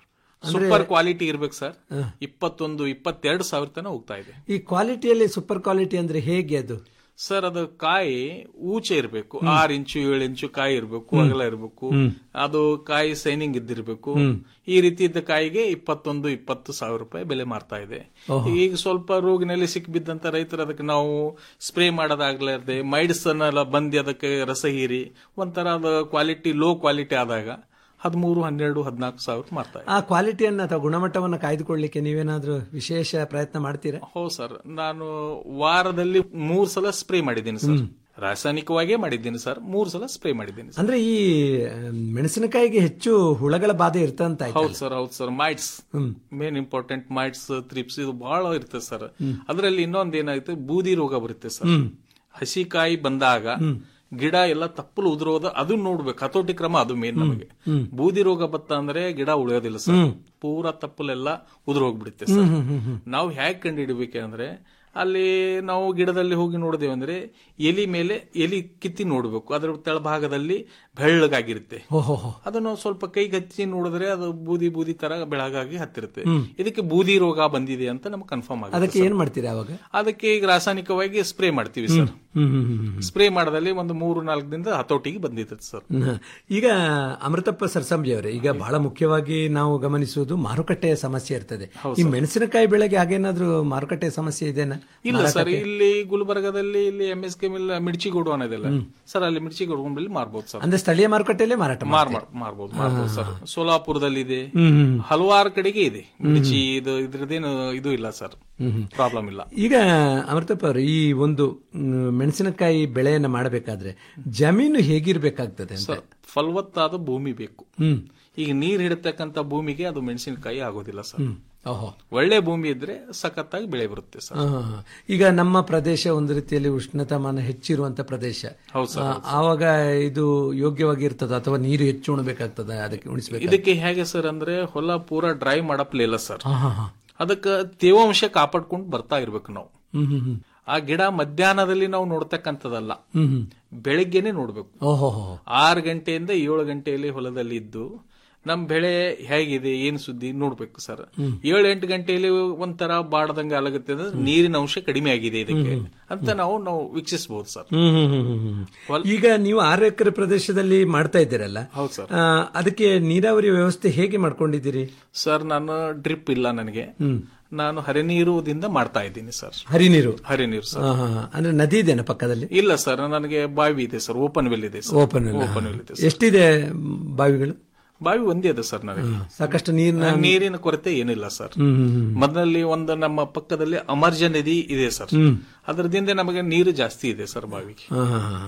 ಸೂಪರ್ ಕ್ವಾಲಿಟಿ ಇರ್ಬೇಕು ಸರ್ ಇಪ್ಪತ್ತೊಂದು ಇಪ್ಪತ್ತೆರಡು ಸಾವಿರ ತನಕ ಹೋಗ್ತಾ ಇದೆ ಈ ಕ್ವಾಲಿಟಿಯಲ್ಲಿ ಸೂಪರ್ ಕ್ವಾಲಿಟಿ ಅಂದ್ರೆ ಹೇಗೆ ಅದು ಸರ್ ಅದು ಕಾಯಿ ಊಚೆ ಇರಬೇಕು ಆರು ಇಂಚು ಏಳು ಇಂಚು ಕಾಯಿ ಇರಬೇಕು ಅಗಲ ಇರಬೇಕು ಅದು ಕಾಯಿ ಸೈನಿಂಗ್ ಇದ್ದಿರ್ಬೇಕು ಈ ರೀತಿ ಇದ್ದ ಕಾಯಿಗೆ ಇಪ್ಪತ್ತೊಂದು ಇಪ್ಪತ್ತು ಸಾವಿರ ರೂಪಾಯಿ ಬೆಲೆ ಮಾರ್ತಾ ಇದೆ ಈಗ ಸ್ವಲ್ಪ ರೋಗಿನಲ್ಲಿ ಸಿಕ್ಬಿದ್ದಂತ ರೈತರು ಅದಕ್ಕೆ ನಾವು ಸ್ಪ್ರೇ ಮಾಡೋದಾಗ್ಲಾರ್ದೆ ಮೈಡ್ಸ್ ಅನ್ನೆಲ್ಲ ಬಂದು ಅದಕ್ಕೆ ರಸ ಹೀರಿ ಒಂಥರ ಅದು ಕ್ವಾಲಿಟಿ ಲೋ ಕ್ವಾಲಿಟಿ ಆದಾಗ ಹದಿಮೂರು ಹನ್ನೆರಡು ಹದಿನಾಲ್ಕು ಸಾವಿರ ಮಾರ್ತಾ ಇದೆ ಆ ಕ್ವಾಲಿಟಿಯನ್ನ ಅಥವಾ ಗುಣಮಟ್ಟವನ್ನ ಕಾಯ್ದುಕೊಳ್ಳಿಕ್ಕೆ ನೀವೇನಾದ್ರೂ ವಿಶೇಷ ಪ್ರಯತ್ನ ಮಾಡ್ತೀರಾ ಹೌದು ಸರ್ ನಾನು ವಾರದಲ್ಲಿ ಮೂರ್ ಸಲ ಸ್ಪ್ರೇ ಮಾಡಿದ್ದೀನಿ ಸರ್ ರಾಸಾಯನಿಕವಾಗೇ ಮಾಡಿದ್ದೀನಿ ಸರ್ ಮೂರ್ ಸಲ ಸ್ಪ್ರೇ ಮಾಡಿದ್ದೀನಿ ಸರ್ ಅಂದ್ರೆ ಈ ಆ, ಮೆಣಸಿನಕಾಯಿಗೆ ಹೆಚ್ಚು ಹುಳಗಳ ಬಾಧೆ ಇರ್ತಂತ ಹೌದು ಸರ್ ಹೌದು sir mites main important mites thrips ಇದು ಬಹಳ ಇರುತ್ತೆ ಸರ್ ಅದರಲ್ಲಿ ಇನ್ನೊಂದ್ ಏನಾಗುತ್ತೆ ಬೂದಿ ರೋಗ ಬರುತ್ತೆ ಸರ್ ಹಸಿ ಕಾಯಿ ಬಂದಾಗ ಗಿಡ ಎಲ್ಲ ತಪ್ಪಲು ಉದುರೋದ ಅದು ನೋಡ್ಬೇಕು ಹತೋಟಿ ಕ್ರಮ ಅದು ಮೇನ್ ನಮಗೆ ಬೂದಿ ರೋಗ ಬತ್ತ ಅಂದ್ರೆ ಗಿಡ ಉಳಿಯೋದಿಲ್ಲ ಸರ್ ಪೂರಾ ತಪ್ಪಲೆಲ್ಲ ಉದುರು ಹೋಗ್ಬಿಡುತ್ತೆ ಸರ್ ನಾವು ಹೇಗೆ ಕಂಡು ಹಿಡಿಬೇಕಂದ್ರೆ ಅಲ್ಲಿ ನಾವು ಗಿಡದಲ್ಲಿ ಹೋಗಿ ನೋಡಿದೇವೆ ಅಂದ್ರೆ ಎಲಿ ಮೇಲೆ ಎಲಿ ಕಿತ್ತಿ ನೋಡ್ಬೇಕು ಅದರ ತೆಳಭಾಗದಲ್ಲಿ ಬೆಳ್ಳಗಾಗಿರುತ್ತೆ ಓಹೋ ಅದನ್ನು ಸ್ವಲ್ಪ ಕೈಗೆ ಹಚ್ಚಿ ನೋಡಿದ್ರೆ ಅದು ಬೂದಿ ಬೂದಿ ತರ ಬೆಳಗಾಗಿ ಹತ್ತಿರುತ್ತೆ ಇದಕ್ಕೆ ಬೂದಿ ರೋಗ ಬಂದಿದೆ ಅಂತ ನಮ್ಗೆ ಕನ್ಫರ್ಮ್ ಆಗುತ್ತೆ ಅದಕ್ಕೆ ಏನ್ ಮಾಡ್ತೀರಾ ಅವಾಗ ಅದಕ್ಕೆ ಈಗ ರಾಸಾಯನಿಕವಾಗಿ ಸ್ಪ್ರೇ ಮಾಡ್ತೀವಿ ಸರ್ ಹ್ಮ್ ಹ್ಮ್ ಹ್ಮ್ ಹ್ಮ್. ಸ್ಪ್ರೇ ಮಾಡದಲ್ಲಿ ಒಂದು ಮೂರು ನಾಲ್ಕು ದಿನದ ಹತೋಟಿಗೆ ಬಂದಿದೆ ಸರ್ ಹ್ಮ್. ಈಗ ಅಮೃತಪ್ಪ ಸರ್ಸಂಬಿ ಅವರೇ ಈಗ ಬಹಳ ಮುಖ್ಯವಾಗಿ ನಾವು ಗಮನಿಸುವುದು ಮಾರುಕಟ್ಟೆಯ ಸಮಸ್ಯೆ ಇರ್ತದೆ ಈ ಮೆಣಸಿನಕಾಯಿ ಬೆಳೆಗೆ ಹಾಗೇನಾದ್ರೂ ಮಾರುಕಟ್ಟೆಯ ಸಮಸ್ಯೆ ಇದೆನಾ ಇಲ್ಲ ಸರ್ ಇಲ್ಲಿ ಗುಲ್ಬರ್ಗದಲ್ಲಿ ಇಲ್ಲಿ ಎಂ ಎಸ್ ಕೆ ಮಿಲ್ ಮಿರ್ಚಿಗೋಡು ಅನ್ನೋದಿಲ್ಲ ಸರ್ ಅಲ್ಲಿ ಮಿರ್ಚಿಗೋಡು ಬೆಲೆ ಮಾರ್ಬೋದು ಸರ್ ಅಂದ್ರೆ ಸ್ಥಳೀಯ ಮಾರುಕಟ್ಟೆಯಲ್ಲೇ ಮಾರಾಟ ಮಾರ್ ಮಾಡ್ತೀರಾ? ಮಾರ್ಬೋದು ಮಾರ್ಬೋದು ಸರ್ ಸೋಲಾಪುರದಲ್ಲಿ ಇದೆ ಹ್ಮ್, ಹ್ಮ್. ಹಲವಾರು ಕಡೆಗೆ ಇದೆ ಮಿರ್ಚಿ ಇದು ಇದ್ರದ್ದೇನು ಇದು ಇಲ್ಲ ಸರ್ ಪ್ರಾಬ್ಲಮ್ ಇಲ್ಲ ಈಗ ಅಮೃತಪ್ಪ ಅವರು ಈ ಒಂದು ಮ್, ಮೆಣಸಿನಕಾಯಿ ಬೆಳೆಯನ್ನ ಮಾಡಬೇಕಾದ್ರೆ ಜಮೀನು ಹೇಗಿರ್ಬೇಕಾಗ್ತದೆ ಅಂತ ಸರ್ ಫಲವತ್ತಾದ ಭೂಮಿ ಬೇಕು ಹ್ಮ್ ಈಗ ನೀರ್ ಹಿಡತಕ್ಕಂತ ಭೂಮಿಗೆ ಅದು ಮೆಣಸಿನಕಾಯಿ ಆಗೋದಿಲ್ಲ ಸರ್ ಓಹೋ ಒಳ್ಳೆ ಭೂಮಿ ಇದ್ರೆ ಸಖತ್ತಾಗಿ ಬೆಳೆ ಬರುತ್ತೆ ಸರ್ ಆ, ಈಗ ನಮ್ಮ ಪ್ರದೇಶ ಒಂದು ರೀತಿಯಲ್ಲಿ ಉಷ್ಣತಾಮಾನ ಹೆಚ್ಚಿರುವಂತ ಪ್ರದೇಶ ಹೌದು ಸರ್, ಆ, ಆವಾಗ ಇದು ಯೋಗ್ಯವಾಗಿ ಇರ್ತದ ಅಥವಾ ನೀರು ಹೆಚ್ಚು ಉಣಬೇಕಾಗ್ತದ ಅದಕ್ಕೆ ಉಣಿಸ್ಬೇಕು ಇದಕ್ಕೆ ಹೇಗೆ ಸರ್ ಅಂದ್ರೆ ಹೊಲ ಪೂರಾ ಡ್ರೈ ಮಾಡಪ್ಲೇ ಇಲ್ಲ ಸರ್ ಅದಕ್ಕೆ ತೇವಾಂಶ ಕಾಪಾಡ್ಕೊಂಡು ಬರ್ತಾ ಇರ್ಬೇಕು ನಾವು ಹ್ಮ್ ಹ್ಮ್ ಹ್ಮ್ ಆ ಗಿಡ ಮಧ್ಯಾಹ್ನದಲ್ಲಿ ನಾವು ನೋಡ್ತಕ್ಕಂಥದ್ದಲ್ಲ ಹ್ಮ್ ಹ್ಮ್ ಬೆಳಗ್ಗೆನೆ ನೋಡ್ಬೇಕು ಓಹೋ ಆರು ಗಂಟೆಯಿಂದ ಏಳು ಗಂಟೆಯಲ್ಲಿ ಹೊಲದಲ್ಲಿ ಇದ್ದು ನಮ್ ಬೆಳೆ ಹೇಗಿದೆ ಏನ್ ಸುದ್ದಿ ನೋಡ್ಬೇಕು ಸರ್ ಏಳು ಎಂಟು ಗಂಟೆಯಲ್ಲಿ ಒಂಥರ ಬಾಡದಂಗ ಅಲಗುತ್ತೆ ಅಂದ್ರೆ ನೀರಿನ ಅಂಶ ಕಡಿಮೆ ಆಗಿದೆ ಇದಕ್ಕೆ ಅಂತ ನಾವು ನಾವು ವೀಕ್ಷಿಸಬಹುದು ಸರ್ ಹ್ಮ್ ಹ್ಮ್ ಹ್ಮ್ ಹ್ಮ್ ಹ್ಮ್. ಈಗ ನೀವು ಆರು ಎಕರೆ ಪ್ರದೇಶದಲ್ಲಿ ಮಾಡ್ತಾ ಇದ್ದೀರಲ್ಲ ಹೌದು ಸರ್ ಆ, ಅದಕ್ಕೆ ನೀರಾವರಿ ವ್ಯವಸ್ಥೆ ಹೇಗೆ ಮಾಡ್ಕೊಂಡಿದ್ದೀರಿ ಸರ್ ನಾನು ಡ್ರಿಪ್ ಇಲ್ಲ ನನಗೆ ನಾನು ಹರಿನೀರುದಿಂದ ಮಾಡ್ತಾ ಇದ್ದೀನಿ ಸರ್ ಹರಿನೀರು ಹರಿನೀರು ಸರ್ ಆ, ಹಾ, ಹಾ. ಅಂದ್ರೆ ನದಿ ಇದೆನಾ ಪಕ್ಕದಲ್ಲಿ ಇಲ್ಲ ಸರ್ ನನಗೆ ಬಾವಿ ಇದೆ ಸರ್ ಓಪನ್ ವೆಲ್ ಇದೆ ಸರ್ ಓಪನ್ ಓಪನ್ ವೆಲ್ ಇದೆ ಸರ್. ಎಷ್ಟಿದೆ ಬಾವಿಗಳು ಬಾವಿ ಒಂದೇ ಇದೆ ಸರ್ ನನಗೆ ಸಾಕಷ್ಟು ನೀರಿನ ನೀರಿನ ಕೊರತೆ ಏನಿಲ್ಲ ಸರ್ ಹ್ಮ್ ಹ್ಮ್ ಹ್ಮ್ ಮೊದಲಲ್ಲಿ ಒಂದು ನಮ್ಮ ಪಕ್ಕದಲ್ಲಿ ಅಮರ್ಜ ನದಿ ಇದೆ ಸರ್ ಅದರದಿಂದ ನಮಗೆ ನೀರು ಜಾಸ್ತಿ ಇದೆ ಸರ್ ಬಾವಿಗೆ ಹಾ, ಹಾ, ಹಾ.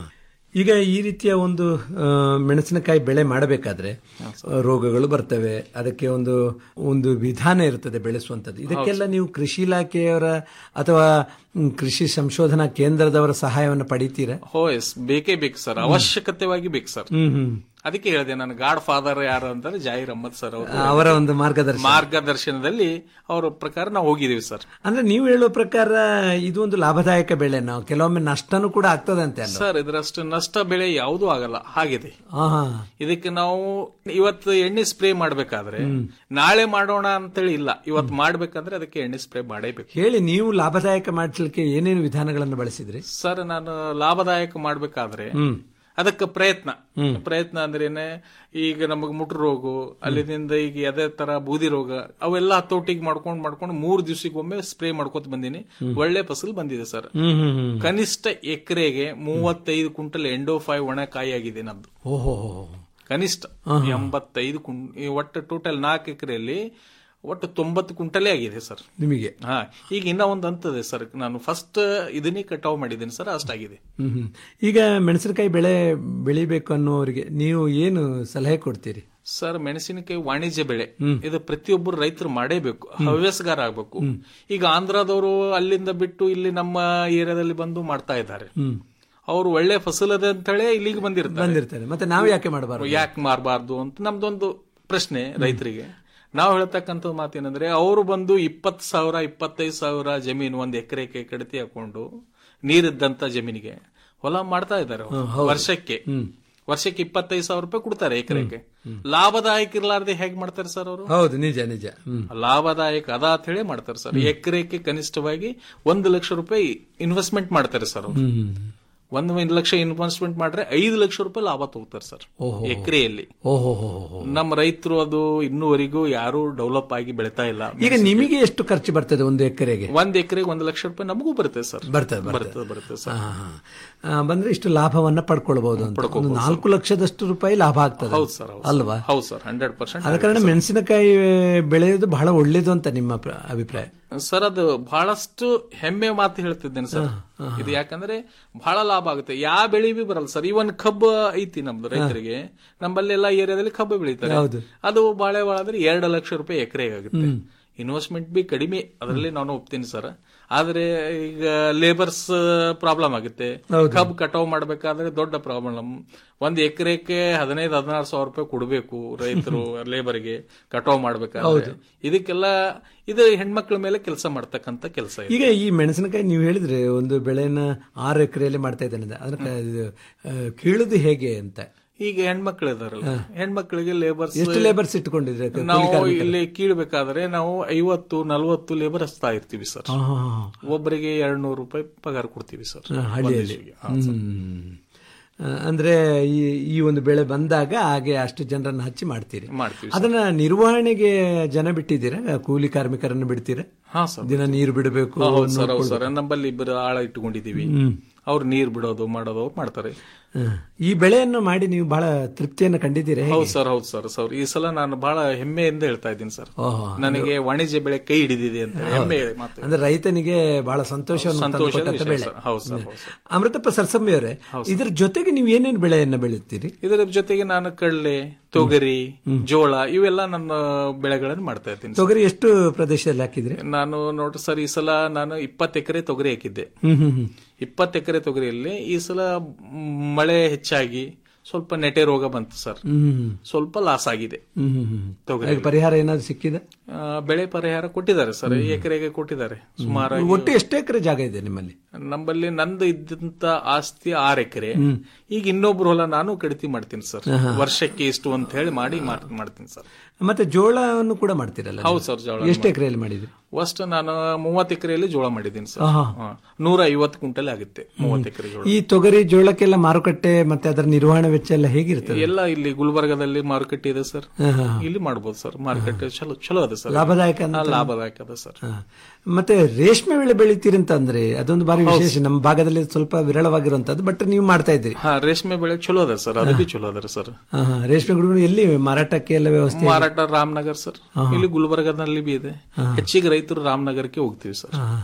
ಈಗ ಈ ರೀತಿಯ ಒಂದು ಆ, ಮೆಣಸಿನಕಾಯಿ ಬೆಳೆ ಮಾಡಬೇಕಾದ್ರೆ ಆ, ರೋಗಗಳು ಬರ್ತವೆ ಅದಕ್ಕೆ ಒಂದು ಒಂದು ವಿಧಾನ ಇರ್ತದೆ ಬೆಳೆಸುವಂತದ್ದು ಇದಕ್ಕೆಲ್ಲ ನೀವು ಕೃಷಿ ಇಲಾಖೆಯವರ ಅಥವಾ ಮ್, ಕೃಷಿ ಸಂಶೋಧನಾ ಕೇಂದ್ರದವರ ಸಹಾಯವನ್ನು ಪಡಿತೀರಾ ಹೋ ಎಸ್ ಬೇಕೇ ಬೇಕು ಸರ್ ಅವಶ್ಯಕತೆವಾಗಿ ಬೇಕು ಸರ್ ಹ್ಮ್ ಹ್ಮ್ ಅದಕ್ಕೆ ಹೇಳಿದೆ ನನ್ನ ಗಾಡ್ ಫಾದರ್ ಯಾರು ಅಂತಂದ್ರೆ ಜಾಹಿರ್ ಅಹಮದ್ ಸರ್ ಅವರು ಅವರ ಒಂದು ಮಾರ್ಗದರ್ಶನ ಮಾರ್ಗದರ್ಶನದಲ್ಲಿ ಅವರ ಪ್ರಕಾರ ನಾವು ಹೋಗಿದೀವಿ ಸರ್ ಅಂದ್ರೆ ನೀವು ಹೇಳುವ ಪ್ರಕಾರ ಇದು ಒಂದು ಲಾಭದಾಯಕ ಬೆಳೆ ನಾವು ಕೆಲವೊಮ್ಮೆ ನಷ್ಟನೂ ಕೂಡ ಆಗ್ತದೆ ಅಂತೆ ಅಲ್ಲ ಸರ್ ಇದರಷ್ಟು ನಷ್ಟ ಬೆಳೆ ಯಾವುದೂ ಆಗಲ್ಲ ಹಾಗಿದೆ ಆಹಾ. ಇದಕ್ಕೆ ನಾವು ಇವತ್ತು ಎಣ್ಣೆ ಸ್ಪ್ರೇ ಮಾಡ್ಬೇಕಾದ್ರೆ ನಾಳೆ ಮಾಡೋಣ ಅಂತೇಳಿ ಇಲ್ಲ ಇವತ್ತು ಮಾಡ್ಬೇಕಂದ್ರೆ ಅದಕ್ಕೆ ಎಣ್ಣೆ ಸ್ಪ್ರೇ ಮಾಡೇಬೇಕು ಹೇಳಿ ನೀವು ಲಾಭದಾಯಕ ಮಾಡಿಸ್ಲಿಕ್ಕೆ ಏನೇನು ವಿಧಾನಗಳನ್ನು ಬಳಸಿದ್ರಿ ಸರ್ ನಾನು ಲಾಭದಾಯಕ ಮಾಡ್ಬೇಕಾದ್ರೆ ಅದಕ್ಕೆ ಪ್ರಯತ್ನ ಪ್ರಯತ್ನ ಅಂದ್ರೇನೆ ಈಗ ನಮಗ್ ಮುಟ್ರು ರೋಗ ಅಲ್ಲಿಂದ ಈಗ ಅದೇ ತರ ಬೂದಿ ರೋಗ ಅವೆಲ್ಲ ಹತೋಟಿಗೆ ಮಾಡ್ಕೊಂಡ್ ಮಾಡ್ಕೊಂಡು ಮೂರ್ ದಿವಸಕ್ಕೊಮ್ಮೆ ಸ್ಪ್ರೇ ಮಾಡ್ಕೊತ ಬಂದೀನಿ ಒಳ್ಳೆ ಫಸಲ್ ಬಂದಿದೆ ಸರ್ ಹ್ಮ್ ಹ್ಮ್ ಹ್ಮ್ ಕನಿಷ್ಠ ಎಕರೆಗೆ ಮೂವತ್ತೈದು ಕ್ವಿಂಟಲ್ ಎಂಡೋ ಫೈವ್ ಒಣ ಕಾಯಿ ಆಗಿದೆ ನಮ್ದು ಓಹೋ ಕನಿಷ್ಠ ಎಂಬತ್ತೈದು ಕುಂ ಈ ಒಟ್ಟು ಟೋಟಲ್ ನಾಲ್ಕು ಎಕರೆಯಲ್ಲಿ ಒಟ್ಟು ತೊಂಬತ್ತು ಕುಂಟಲೇ ಆಗಿದೆ ಸರ್ ನಿಮಗೆ ಹಾ ಈಗ ಇನ್ನ ಒಂದು ಅಂತದೆ ಸರ್ ನಾನು ಫಸ್ಟ್ ಇದನ್ನೇ ಕಟಾವ್ ಮಾಡಿದ್ದೀನಿ ಸರ್ ಅಷ್ಟಾಗಿದೆ ಹ್ಮ್ ಹ್ಮ್. ಈಗ ಮೆಣಸಿನಕಾಯಿ ಬೆಳೆ ಬೆಳಿಬೇಕು ಅನ್ನೋರಿಗೆ ನೀವು ಏನು ಸಲಹೆ ಕೊಡ್ತೀರಿ ಸರ್ ಮೆಣಸಿನಕಾಯಿ ವಾಣಿಜ್ಯ ಬೆಳೆ ಇದು ಪ್ರತಿಯೊಬ್ಬರು ರೈತರು ಮಾಡೇಬೇಕು ಹವ್ಯಾಸಗಾರ ಆಗ್ಬೇಕು ಈಗ ಆಂಧ್ರದವರು ಅಲ್ಲಿಂದ ಬಿಟ್ಟು ಇಲ್ಲಿ ನಮ್ಮ ಏರಿಯಾದಲ್ಲಿ ಬಂದು ಮಾಡ್ತಾ ಇದ್ದಾರೆ ಹ್ಮ್ ಅವರು ಒಳ್ಳೆ ಫಸಲ್ ಅದ ಅಂತ ಹೇಳಿ ಇಲ್ಲಿಗೆ ಬಂದಿರ್ತಾರೆ ಬಂದಿರ್ತಾರೆ ಮತ್ತೆ ನಾವು ಯಾಕೆ ಮಾಡಬಾರ್ದು ಯಾಕೆ ಮಾರಬಾರ್ದು ಅಂತ ನಮ್ದೊಂದು ಪ್ರಶ್ನೆ ರೈತರಿಗೆ ನಾವು ಹೇಳ್ತಕ್ಕಂಥ ಮಾತೇನಂದ್ರೆ ಅವರು ಬಂದು ಇಪ್ಪತ್ತು ಸಾವಿರ ಇಪ್ಪತ್ತೈದು ಸಾವಿರ ಜಮೀನು ಒಂದ್ ಎಕರೆಗೆ ಕಡಿತಿ ಹಾಕೊಂಡು ನೀರಿದ್ದಂತ ಜಮೀನಿಗೆ ಹೊಲ ಮಾಡ್ತಾ ಇದ್ದಾರೆ ಅವ್ರು. ವರ್ಷಕ್ಕೆ ವರ್ಷಕ್ಕೆ ಇಪ್ಪತ್ತೈದು ಸಾವಿರ ರೂಪಾಯಿ ಕೊಡ್ತಾರೆ ಎಕರೆಗೆ ಲಾಭದಾಯಕ ಇರ್ಲಾರ್ದೆ ಹೇಗ್ ಮಾಡ್ತಾರೆ ಸರ್ ಅವರು ಹೌದು ನಿಜ ನಿಜ ಹ್ಮ್ ಲಾಭದಾಯಕ ಅದ ಅಂತ ಹೇಳಿ ಮಾಡ್ತಾರೆ ಸರ್ ಎಕರೆಗೆ ಕನಿಷ್ಠವಾಗಿ ಒಂದು ಲಕ್ಷ ರೂಪಾಯಿ ಇನ್ವೆಸ್ಟ್ಮೆಂಟ್ ಮಾಡ್ತಾರೆ ಸರ್ ಅವರು ಹ್ಮ್ ಒಂದು ಒಂದು ಲಕ್ಷ ಇನ್ವೆಸ್ಟ್ಮೆಂಟ್ ಮಾಡ್ರೆ ಐದು ಲಕ್ಷ ರೂಪಾಯಿ ಲಾಭ ತಗೋತಾರೆ ಸರ್ ಓಹೋ. ಎಕರೆಯಲ್ಲಿ ಓಹೋ ಹೋ ಹೋ. ನಮ್ಮ ರೈತರು ಅದು ಇನ್ನೂವರೆಗೂ ಯಾರು ಡೆವಲಪ್ ಆಗಿ ಬೆಳಿತಾ ಇಲ್ಲ ಈಗ ನಿಮಗೆ ಎಷ್ಟು ಖರ್ಚು ಬರ್ತದೆ ಒಂದು ಎಕರೆಗೆ ಒಂದ್ ಎಕರೆಗೆ ಒಂದು ಲಕ್ಷ ರೂಪಾಯಿ ನಮಗೂ ಬರುತ್ತೆ ಸರ್ ಬರ್ತದೆ ಬರ್ತದೆ ಬರ್ತದೆ ಬರುತ್ತೆ ಸರ್ ಹಾ, ಹಾ. ಆ, ಬಂದ್ರೆ ಇಷ್ಟು ಲಾಭವನ್ನ ಪಡ್ಕೊಳ್ಬಹುದು ಅಂತ ಒಂದು ನಾಲ್ಕು ಲಕ್ಷದಷ್ಟು ರೂಪಾಯಿ ಲಾಭ ಆಗ್ತದೆ ಹೌದು ಸರ್ ಹೌದು ಅಲ್ವಾ ಹೌದು ಸರ್ ಹಂಡ್ರೆಡ್ ಪರ್ಸೆಂಟ್ ಆದ ಕಾರಣ ಮೆಣಸಿನಕಾಯಿ ಬೆಳೆಯೋದು ಬಹಳ ಒಳ್ಳೇದು ಅಂತ ನಿಮ್ಮ ಪ್ರ- ಅಭಿಪ್ರಾಯ ಸರ್ ಅದು ಬಹಳಷ್ಟು ಹೆಮ್ಮೆ ಮಾತು ಹೇಳ್ತಿದ್ದೇನೆ ಸರ್ ಇದು ಯಾಕಂದ್ರೆ ಬಹಳ ಲಾಭ ಆಗುತ್ತೆ ಯಾವ ಬೆಳಿ ಬಿ ಬರಲ್ಲ ಸರ್ ಇವನ್ ಕಬ್ಬು ಐತಿ ನಮ್ದು ರೈತರಿಗೆ ನಮ್ಮಲ್ಲಿ ಎಲ್ಲ ಏರಿಯಾದಲ್ಲಿ ಕಬ್ಬು ಬೆಳೀತಾರೆ ಹೌದು. ಅದು ಬಾಳೆ ಬಾಳಾದ್ರೆ ಎರಡು ಲಕ್ಷ ರೂಪಾಯಿ ಎಕರೆ ಆಗುತ್ತೆ ಇನ್ವೆಸ್ಟ್ಮೆಂಟ್ ಬಿ ಕಡಿಮೆ ಅದರಲ್ಲಿ ನಾನು ಒಪ್ತೀನಿ ಸರ್ ಆದ್ರೆ ಈಗ ಲೇಬರ್ಸ್ ಪ್ರಾಬ್ಲಮ್ ಆಗುತ್ತೆ ಕಬ್ಬು ಕಟಾವ್ ಮಾಡ್ಬೇಕಾದ್ರೆ ದೊಡ್ಡ ಪ್ರಾಬ್ಲಮ್ ಒಂದ್ ಎಕರೆಗೆ ಹದಿನೈದು ಹದಿನಾರು ಸಾವಿರ ರೂಪಾಯಿ ಕೊಡಬೇಕು ರೈತರು ಲೇಬರ್ಗೆ ಕಟಾವ್ ಮಾಡ್ಬೇಕಾದ್ರೆ ಇದಕ್ಕೆಲ್ಲ ಇದು ಹೆಣ್ಮಕ್ಳ ಮೇಲೆ ಕೆಲಸ ಮಾಡ್ತಕ್ಕಂತ ಕೆಲಸ ಇದೆ ಈಗ ಈ ಮೆಣಸಿನಕಾಯಿ ನೀವು ಹೇಳಿದ್ರೆ ಒಂದು ಬೆಳೆನ ಆರು ಎಕರೆಯಲ್ಲಿ ಮಾಡ್ತಾ ಇದ್ದಾನೆ ಅದನ್ನ ಇದು, ಆ, ಕೀಳುದು ಹೇಗೆ ಅಂತ ಈಗ ಹೆಣ್ಮಕ್ಳು ಇದಾರಲ್ಲ ಹೆಣ್ಮಕ್ಳಿಗೆ ಲೇಬರ್ಸ್ ಎಷ್ಟು ಲೇಬರ್ಸ್ ಇಟ್ಕೊಂಡಿದ್ರೆ ಕೂಲಿ ನಾವು ಕಾರ್ಮಿಕರು? ಇಲ್ಲಿ ಕೀಳ್ಬೇಕಾದ್ರೆ ನಾವು ಐವತ್ತು ನಲವತ್ತು ಲೇಬರ್ ಹಚ್ತಾ ಇರ್ತೀವಿ ಸರ್ ಹಾ, ಹಾ, ಹಾ. ಒಬ್ಬರಿಗೆ ಎರಡ್ ನೂರು ರೂಪಾಯಿ ಪಗಾರ ಕೊಡ್ತೀವಿ ಸರ್ ಆ, ಹಳ್ಳಿಯಲ್ಲಿ ಒಂದಿವ್ಸಿಗೆ. ಹಾ, ಸರ್. ಹ್ಮ್. ಆ, ಅಂದ್ರೆ ಈ ಈ ಒಂದು ಬೆಳೆ ಬಂದಾಗ ಹಾಗೆ ಅಷ್ಟು ಜನರನ್ನ ಹಚ್ಚಿ ಮಾಡ್ತೀರಿ ಮಾಡ್ತೀವಿ ಅದನ್ನ ನಿರ್ವಹಣೆಗೆ ಜನ ಬಿಟ್ಟಿದ್ದೀರಾ ಕೂಲಿ ಕಾರ್ಮಿಕರನ್ನು ಬಿಡ್ತೀರಾ ಹಾ ಸರ್ ದಿನ ನೀರು ಬಿಡಬೇಕು ಹೌದು ಸರ್ ಹೌದು ಸರ್ ನಮ್ಮಲ್ಲಿ ಇಬ್ಬರು ಆಳ ಇಟ್ಟುಕೊಂಡಿದೀವಿ ಅವ್ರು ನೀರ್ ಬಿಡೋದು ಮಾಡೋದು ಅವ್ರು ಮಾಡ್ತಾರೆ ಆ, ಈ ಬೆಳೆಯನ್ನು ಮಾಡಿ ನೀವು ಬಹಳ ತೃಪ್ತಿಯನ್ನು ಕಂಡಿದ್ದೀರಾ ಹೇಗೆ? ಹೌದು ಸರ್ ಹೌದು ಸರ್ ಸರ್ ಈ ಸಲ ನಾನು ಬಹಳ ಹೆಮ್ಮೆಯಿಂದ ಹೇಳ್ತಾ ಇದ್ದೀನಿ ಸರ್ ಓಹೋ. ನನಗೆ ವಾಣಿಜ್ಯ ಬೆಳೆ ಕೈ ಹಿಡಿದಿದೆ ಅಂತ ಹೆಮ್ಮೆ ಮಾತು ಅಂದ್ರೆ ರೈತನಿಗೆ ಬಹಳ ಸಂತೋಷವನ್ನು ಸಂತೋಷದ ತಂದುಕೊಟ್ಟಂತ ವಿಷಯ ಬೆಳೆ ಸರ್. ಹೌದು ಸರ್, ಹೌದು ಸರ್. ಅಮೃತಪ್ಪ ಸರ್ಸಮ್ಮಿ ಅವರೇ ಇದ್ರ ಜೊತೆಗೆ ನೀವು ಏನೇನು ಬೆಳೆಯನ್ನ ಬೆಳೆಯುತ್ತೀರಿ ಇದರ ಜೊತೆಗೆ ನಾನು ಕಡಲೆ ತೊಗರಿ ಜೋಳ ಇವೆಲ್ಲ ನನ್ನ ಬೆಳೆಗಳನ್ನು ಮಾಡ್ತಾ ಇದ್ದೀನಿ ಸರ್. ತೊಗರಿ ಎಷ್ಟು ಪ್ರದೇಶದಲ್ಲಿ ಹಾಕಿದ್ರಿ ನಾನು ನೋಡ್ರಿ ಸರ್ ಈ ಸಲ ನಾನು ಇಪ್ಪತ್ತು ಎಕರೆ ತೊಗರಿ ಹಾಕಿದ್ದೆ ಹ್ಮ್ ಹ್ಮ್ ಹ್ಮ್ ಇಪ್ಪತ್ತು ಎಕರೆ ತೊಗರಿಯಲ್ಲಿ ಈ ಸಲ ಮ್, ಮಳೆ ಹೆಚ್ಚಾಗಿ ಸ್ವಲ್ಪ ನೆಟೆ ರೋಗ ಬಂತು ಸರ್ ಹ್ಮ್ ಸ್ವಲ್ಪ ಲಾಸ್ ಆಗಿದೆ ಹ್ಮ್ ಹ್ಮ್ ಹ್ಮ್ ತೊಗರಿ ಅದಕ್ಕೆ ಪರಿಹಾರ ಏನಾದ್ರು ಸಿಕ್ಕಿದೆ ಆ, ಬೆಳೆ ಪರಿಹಾರ ಕೊಟ್ಟಿದ್ದಾರೆ ಸರ್ ಈ ಎಕರೆಗೆ ಕೊಟ್ಟಿದ್ದಾರೆ ಸುಮಾರು ಒಟ್ಟು ಎಷ್ಟು ಎಕರೆ ಜಾಗ ಇದೆ ನಿಮ್ಮಲ್ಲಿ ನಮ್ಮಲ್ಲಿ ನಂದು ಇದ್ದಂತ ಆಸ್ತಿ ಆರ್ ಎಕರೆ ಈಗ ಇನ್ನೊಬ್ರು ಹೊಲ ನಾನು ಕಡಿತಿ ಮಾಡ್ತೀನಿ ಸರ್ ವರ್ಷಕ್ಕೆ ಇಷ್ಟು ಅಂತ ಹೇಳಿ ಮಾಡಿ ಮಾರ್- ಮಾಡ್ತೀನಿ ಸರ್ ಮತ್ತೆ ಜೋಳವನ್ನು ಕೂಡ ಮಾಡ್ತೀರಲ್ಲ ಹೌದು ಸರ್ ಜೋಳ ಎಷ್ಟು ಎಕರೆಯಲ್ಲಿ ಮಾಡಿದ್ರಿ ಫಸ್ಟ್ ನಾನು ಮೂವತ್ತು ಎಕರೆಯಲ್ಲಿ ಜೋಳ ಮಾಡಿದ್ದೀನಿ ಸರ್ ಆಹಾ. ಹಾ. ನೂರ ಐವತ್ತು ಕ್ವಿಂಟಲ್ ಆಗುತ್ತೆ ಮೂವತ್ತು ಎಕರೆ ಜೋಳ ಈ ತೊಗರಿ ಜೋಳಕ್ಕೆಲ್ಲ ಮಾರುಕಟ್ಟೆ ಮತ್ತೆ ಅದರ ನಿರ್ವಹಣೆ ವೆಚ್ಚ ಎಲ್ಲ ಹೇಗಿರ್ತದೆ ಎಲ್ಲ ಇಲ್ಲಿ ಗುಲ್ಬರ್ಗದಲ್ಲಿ ಮಾರುಕಟ್ಟೆ ಇದೆ ಸರ್ ಹಾ, ಹಾ, ಹಾ. ಇಲ್ಲಿ ಮಾಡ್ಬೋದು ಸರ್ ಮಾರುಕಟ್ಟೆ ಚಲೋ ಚಲೋ ಅದ ಸರ್ ಲಾಭದಾಯಕ ಅಂತ- ಹಾ, ಲಾಭದಾಯಕ ಅದ ಸರ್ ಹಾ. ಮತ್ತೆ ರೇಷ್ಮೆ ಬೆಳೆ ಬೆಳಿತೀರಿ ಅಂತ ಅಂದ್ರೆ ಅದೊಂದು ಬಾರಿ ವಿಶೇಷ ನಮ್ಮ ಭಾಗದಲ್ಲಿ ಸ್ವಲ್ಪ ವಿರಳವಾಗಿರುವಂತದ್ದು ಬಟ್ ನೀವು ಮಾಡ್ತಾ ಇದ್ದೀರಿ ಹಾ ರೇಷ್ಮೆ ಬೆಳೆ ಚಲೋ ಅದ ಸರ್ ಅದು ಬಿ ಚಲೋ ಅದ ಸರ್ ಹಾ, ಹಾ. ರೇಷ್ಮೆ ಗುಡುಗಳು ಎಲ್ಲಿ ಮಾರಾಟಕ್ಕೆ ಎಲ್ಲ ವ್ಯವಸ್ಥೆ ಮಾರಾಟ ರಾಮನಗರ್ ಸರ್ ಇಲ್ಲಿ ಗುಲ್ಬರ್ಗದಲ್ಲಿ ಬಿ ಇದೆ ಹೆಚ್ಚಿಗೆ ರೈತರು ರಾಮನಗರಕ್ಕೆ ಹೋಗ್ತೀವಿ ಸರ್ ಹಾ, ಹಾ.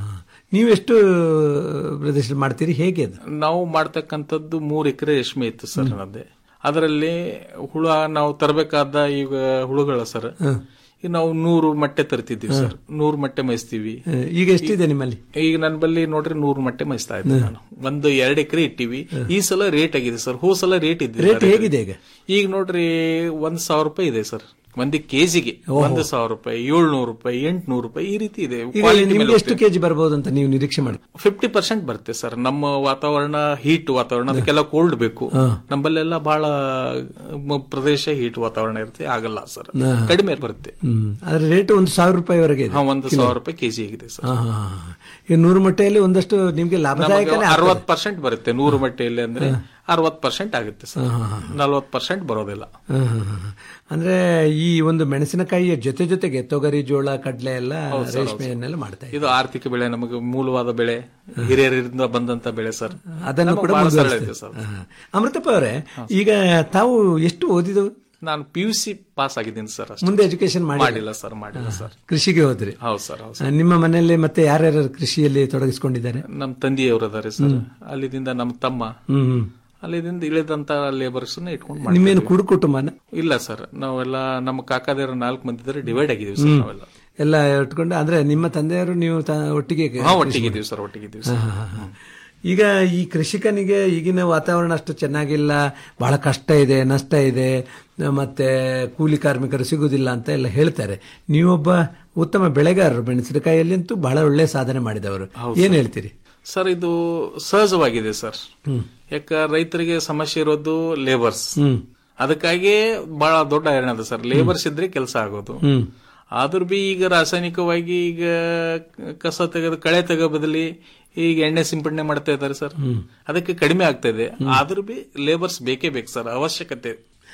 ನೀವು ಎಷ್ಟು ಪ್ರದೇಶ ಮಾಡ್ತೀರಿ ಹೇಗೆ ಅದು ನಾವು ಮಾಡ್ತಕ್ಕಂಥದ್ದು ಮೂರ್ ಎಕರೆ ರೇಷ್ಮೆ ಇತ್ತು ಸರ್ ನನ್ನದೇ ಅದರಲ್ಲಿ ಹುಳ ನಾವು ತರಬೇಕಾದ ಈಗ ಹುಳುಗಳ ಸರ್ ಈಗ ನಾವು ನೂರು ಮೊಟ್ಟೆ ತರ್ತಿದ್ದೀವಿ ಸರ್ ನೂರು ಮೊಟ್ಟೆ ಮೇಯಿಸ್ತೀವಿ ಹ, ಈಗ ಎಷ್ಟಿದೆ ನಿಮ್ಮಲ್ಲಿ ಈಗ ನನ್ನ ಬಲ್ಲಿ ನೋಡ್ರಿ ನೂರು ಮೊಟ್ಟೆ ಮೇಯಿಸ್ತಾ ಇದ್ದೆ ನಾನು ಒಂದು ಎರಡು ಎಕರೆ ಇಟ್ಟಿವಿ ಈ ಸಲ ರೇಟ್ ಆಗಿದೆ ಸರ್ ಹೋ ಸಲ ರೇಟ್ ಇದ್ದಿಲ್ಲ ರೇಟ್ ಹೇಗಿದೆ ಈಗ ಈಗ ನೋಡ್ರಿ ಒಂದ್ ಸಾವಿರ ರೂಪಾಯಿ ಇದೆ ಸರ್ ಒಂದು ಕೆಜಿಗೆ ಒಂದು ಸಾವಿರ ರೂಪಾಯಿ ಏಳ್ನೂರು ರೂಪಾಯಿ ಎಂಟ್ನೂರು ರೂಪಾಯಿ ಈ ರೀತಿ ಇದೆ ಈಗ ನಿಮ್ಗೆ ಎಷ್ಟು ಕೆಜಿ ಬರ್ಬೋದು ಅಂತ ನೀವು ನಿರೀಕ್ಷೆ ಮಾಡಿ ಫಿಫ್ಟಿ ಪರ್ಸೆಂಟ್ ಬರುತ್ತೆ ಸರ್ ನಮ್ಮ ವಾತಾವರಣ ಹೀಟ್ ವಾತಾವರಣ ಅದಕ್ಕೆಲ್ಲ ಕೋಲ್ಡ್ ಬೇಕು ನಮ್ಮಲ್ಲೆಲ್ಲ ಬಹಳ ಮ- ಪ್ರದೇಶ ಹೀಟ್ ವಾತಾವರಣ ಇರುತ್ತೆ ಆಗಲ್ಲ ಸರ್ ಕಡಿಮೆ ಬರುತ್ತೆ ಹ್ಮ್ ಅದ್ರ ರೇಟ್ ಒಂದು ಸಾವಿರ ರೂಪಾಯಿವರೆಗೆ ಇದೆ ಹಾ ಒಂದು ಸಾವಿರ ರೂಪಾಯಿ ಕೆಜಿ ಆಗಿದೆ ಸರ್ ಹಾ, ಹಾ, ಹಾ. ಈಗ ನೂರು ಮೊಟ್ಟೆಯಲ್ಲಿ ಒಂದಷ್ಟು ನಿಮ್ಗೆ ಲಾಭದಾಯಕನೇ ಅರವತ್ ಪರ್ಸೆಂಟ್ ಬರುತ್ತೆ ನೂರು ಮಟ್ಟೆಯಲ್ಲಿ ಅಂದ್ರೆ ಅರವತ್ ಪರ್ಸೆಂಟ್ ಆಗುತ್ತೆ ಸರ್ ನಲ್ವತ್ ಪರ್ಸೆಂಟ್ ಬರೋದಿಲ್ಲ ಹಾ, ಹಾ, ಹಾ. ಅಂದ್ರೆ ಈ ಒಂದು ಮೆಣಸಿನಕಾಯಿಯ ಜೊತೆ ಜೊತೆಗೆ ತೊಗರಿ ಜೋಳ ಕಡ್ಲೆ ಎಲ್ಲ ರೇಷ್ಮೆಯನ್ನೆಲ್ಲ ಮಾಡ್ತಾ ಇದ್ದೀವಿ ಇದು ಆರ್ಥಿಕ ಬೆಳೆ ನಮಗೆ ಮೂಲವಾದ ಬೆಳೆ ಹಿರಿಯರಿಂದ ಬಂದಂತ ಬೆಳೆ ಸರ್ ಅದನ್ನು ನಮಗೆ ಕೂಡ ಬಹಳ ಸರಳ ಮುಂದುವರಿಸ್ತೀವಿ. ಇದೆ ಸರ್ ಹಾ. ಅಮೃತಪ್ಪ ಅವರೇ ಈಗ ತಾವು ಎಷ್ಟು ಓದಿದವು ನಾನು ಪಿ ಯು ಸಿ ಪಾಸ್ ಆಗಿದ್ದೀನಿ ಸರ್ ಅಷ್ಟೇ ಮುಂದೆ ಎಜುಕೇಶನ್ ಮಾಡಿ ಮಾಡಿಲ್ಲ ಸರ್ ಮಾಡಿಲ್ಲ ಸರ್ ಕೃಷಿಗೆ ಹೋದ್ರಿ ಹೌದು ಸರ್ ಹೌದು ಆ, ನಿಮ್ಮ ಮನೆಯಲ್ಲಿ ಮತ್ತೆ ಯಾರ್ಯಾರು ಕೃಷಿಯಲ್ಲಿ ತೊಡಗಿಸಿಕೊಂಡಿದ್ದಾರೆ ನಮ್ಮ ತಂದೆಯವರು ಅದಾರೆ ಸರ್ ಅಲ್ಲಿದಿಂದ ನಮ್ಮ ತಮ್ಮ ಹ್ಮ್ ಹ್ಮ್. ಅಲ್ಲಿದಿಂದ ಇಳಿದಂತ ಲೇಬರ್ಸ್ ಇಟ್ಕೊಂಡು ಮಾಡ್ತಾ ನಿಮ್ಮೇನು ಇದ್ದೀವಿ. ಕುಡು ಕುಟುಂಬನ ಇಲ್ಲ ಸರ್ ನಾವೆಲ್ಲ ನಮ್ಮ ಕಾಕಾದೇರ ನಾಲ್ಕು ಮಂದಿ ಇದ್ದಾರೆ ಡಿವೈಡ್ ಆಗಿದೀವಿ ಸರ್ ನಾವೆಲ್ಲ ಎಲ್ಲ ಇಟ್ಕೊಂಡು ಅಂದ್ರೆ ನಿಮ್ಮ ತಂದೆಯವರು ನೀವು ತ- ಒಟ್ಟಿಗೆ ಹಾ ಒಟ್ಟಿಗಿದ್ದೀವಿ ಸರ್ ಒಟ್ಟಿಗಿದ್ದೀವಿ ಸರ್ ಹಾ, ಹಾ, ಹಾ. ಈಗ ಈ ಕೃಷಿಕನಿಗೆ ಈಗಿನ ವಾತಾವರಣ ಅಷ್ಟು ಚೆನ್ನಾಗಿಲ್ಲ ಬಹಳ ಕಷ್ಟ ಇದೆ ನಷ್ಟ ಇದೆ ಮತ್ತೆ ಕೂಲಿ ಕಾರ್ಮಿಕರು ಸಿಗುದಿಲ್ಲ ಅಂತ ಎಲ್ಲ ಹೇಳ್ತಾರೆ ನೀವೊಬ್ಬ ಉತ್ತಮ ಬೆಳೆಗಾರರು ಮೆಣಸಿನಕಾಯಿಯಲ್ಲಿ ಅಂತೂ ಬಹಳ ಒಳ್ಳೆ ಸಾಧನೆ ಮಾಡಿದವರು ಏನ್ ಹೇಳ್ತೀರಿ ಸರ್ ಇದು ಸಹಜವಾಗಿದೆ ಸರ್ ಯಾಕ ರೈತರಿಗೆ ಸಮಸ್ಯೆ ಇರೋದು ಲೇಬರ್ಸ್ ಹ್ಮ್ ಅದಕ್ಕಾಗಿ ಬಹಳ ದೊಡ್ಡ ಹೈರಾಣ ಅದ ಸರ್ ಲೇಬರ್ಸ್ ಇದ್ರೆ ಕೆಲಸ ಆಗೋದು ಹ್ಮ್ ಆದ್ರೂ ಬಿ ಈಗ ರಾಸಾಯನಿಕವಾಗಿ ಈಗ ಕಸ ತೆಗೆದು ಕಳೆ ತೆಗೋ ಬದಲಿ ಈಗ ಎಣ್ಣೆ ಸಿಂಪಡಣೆ ಮಾಡ್ತಾ ಇದ್ದಾರೆ ಸರ್ ಅದಕ್ಕೆ ಕಡಿಮೆ ಆಗ್ತಾ ಇದೆ ಆದ್ರೂ ಬಿ ಲೇಬರ್ಸ್ ಬೇಕೇ ಬೇಕು ಸರ್ ಅವಶ್ಯಕತೆ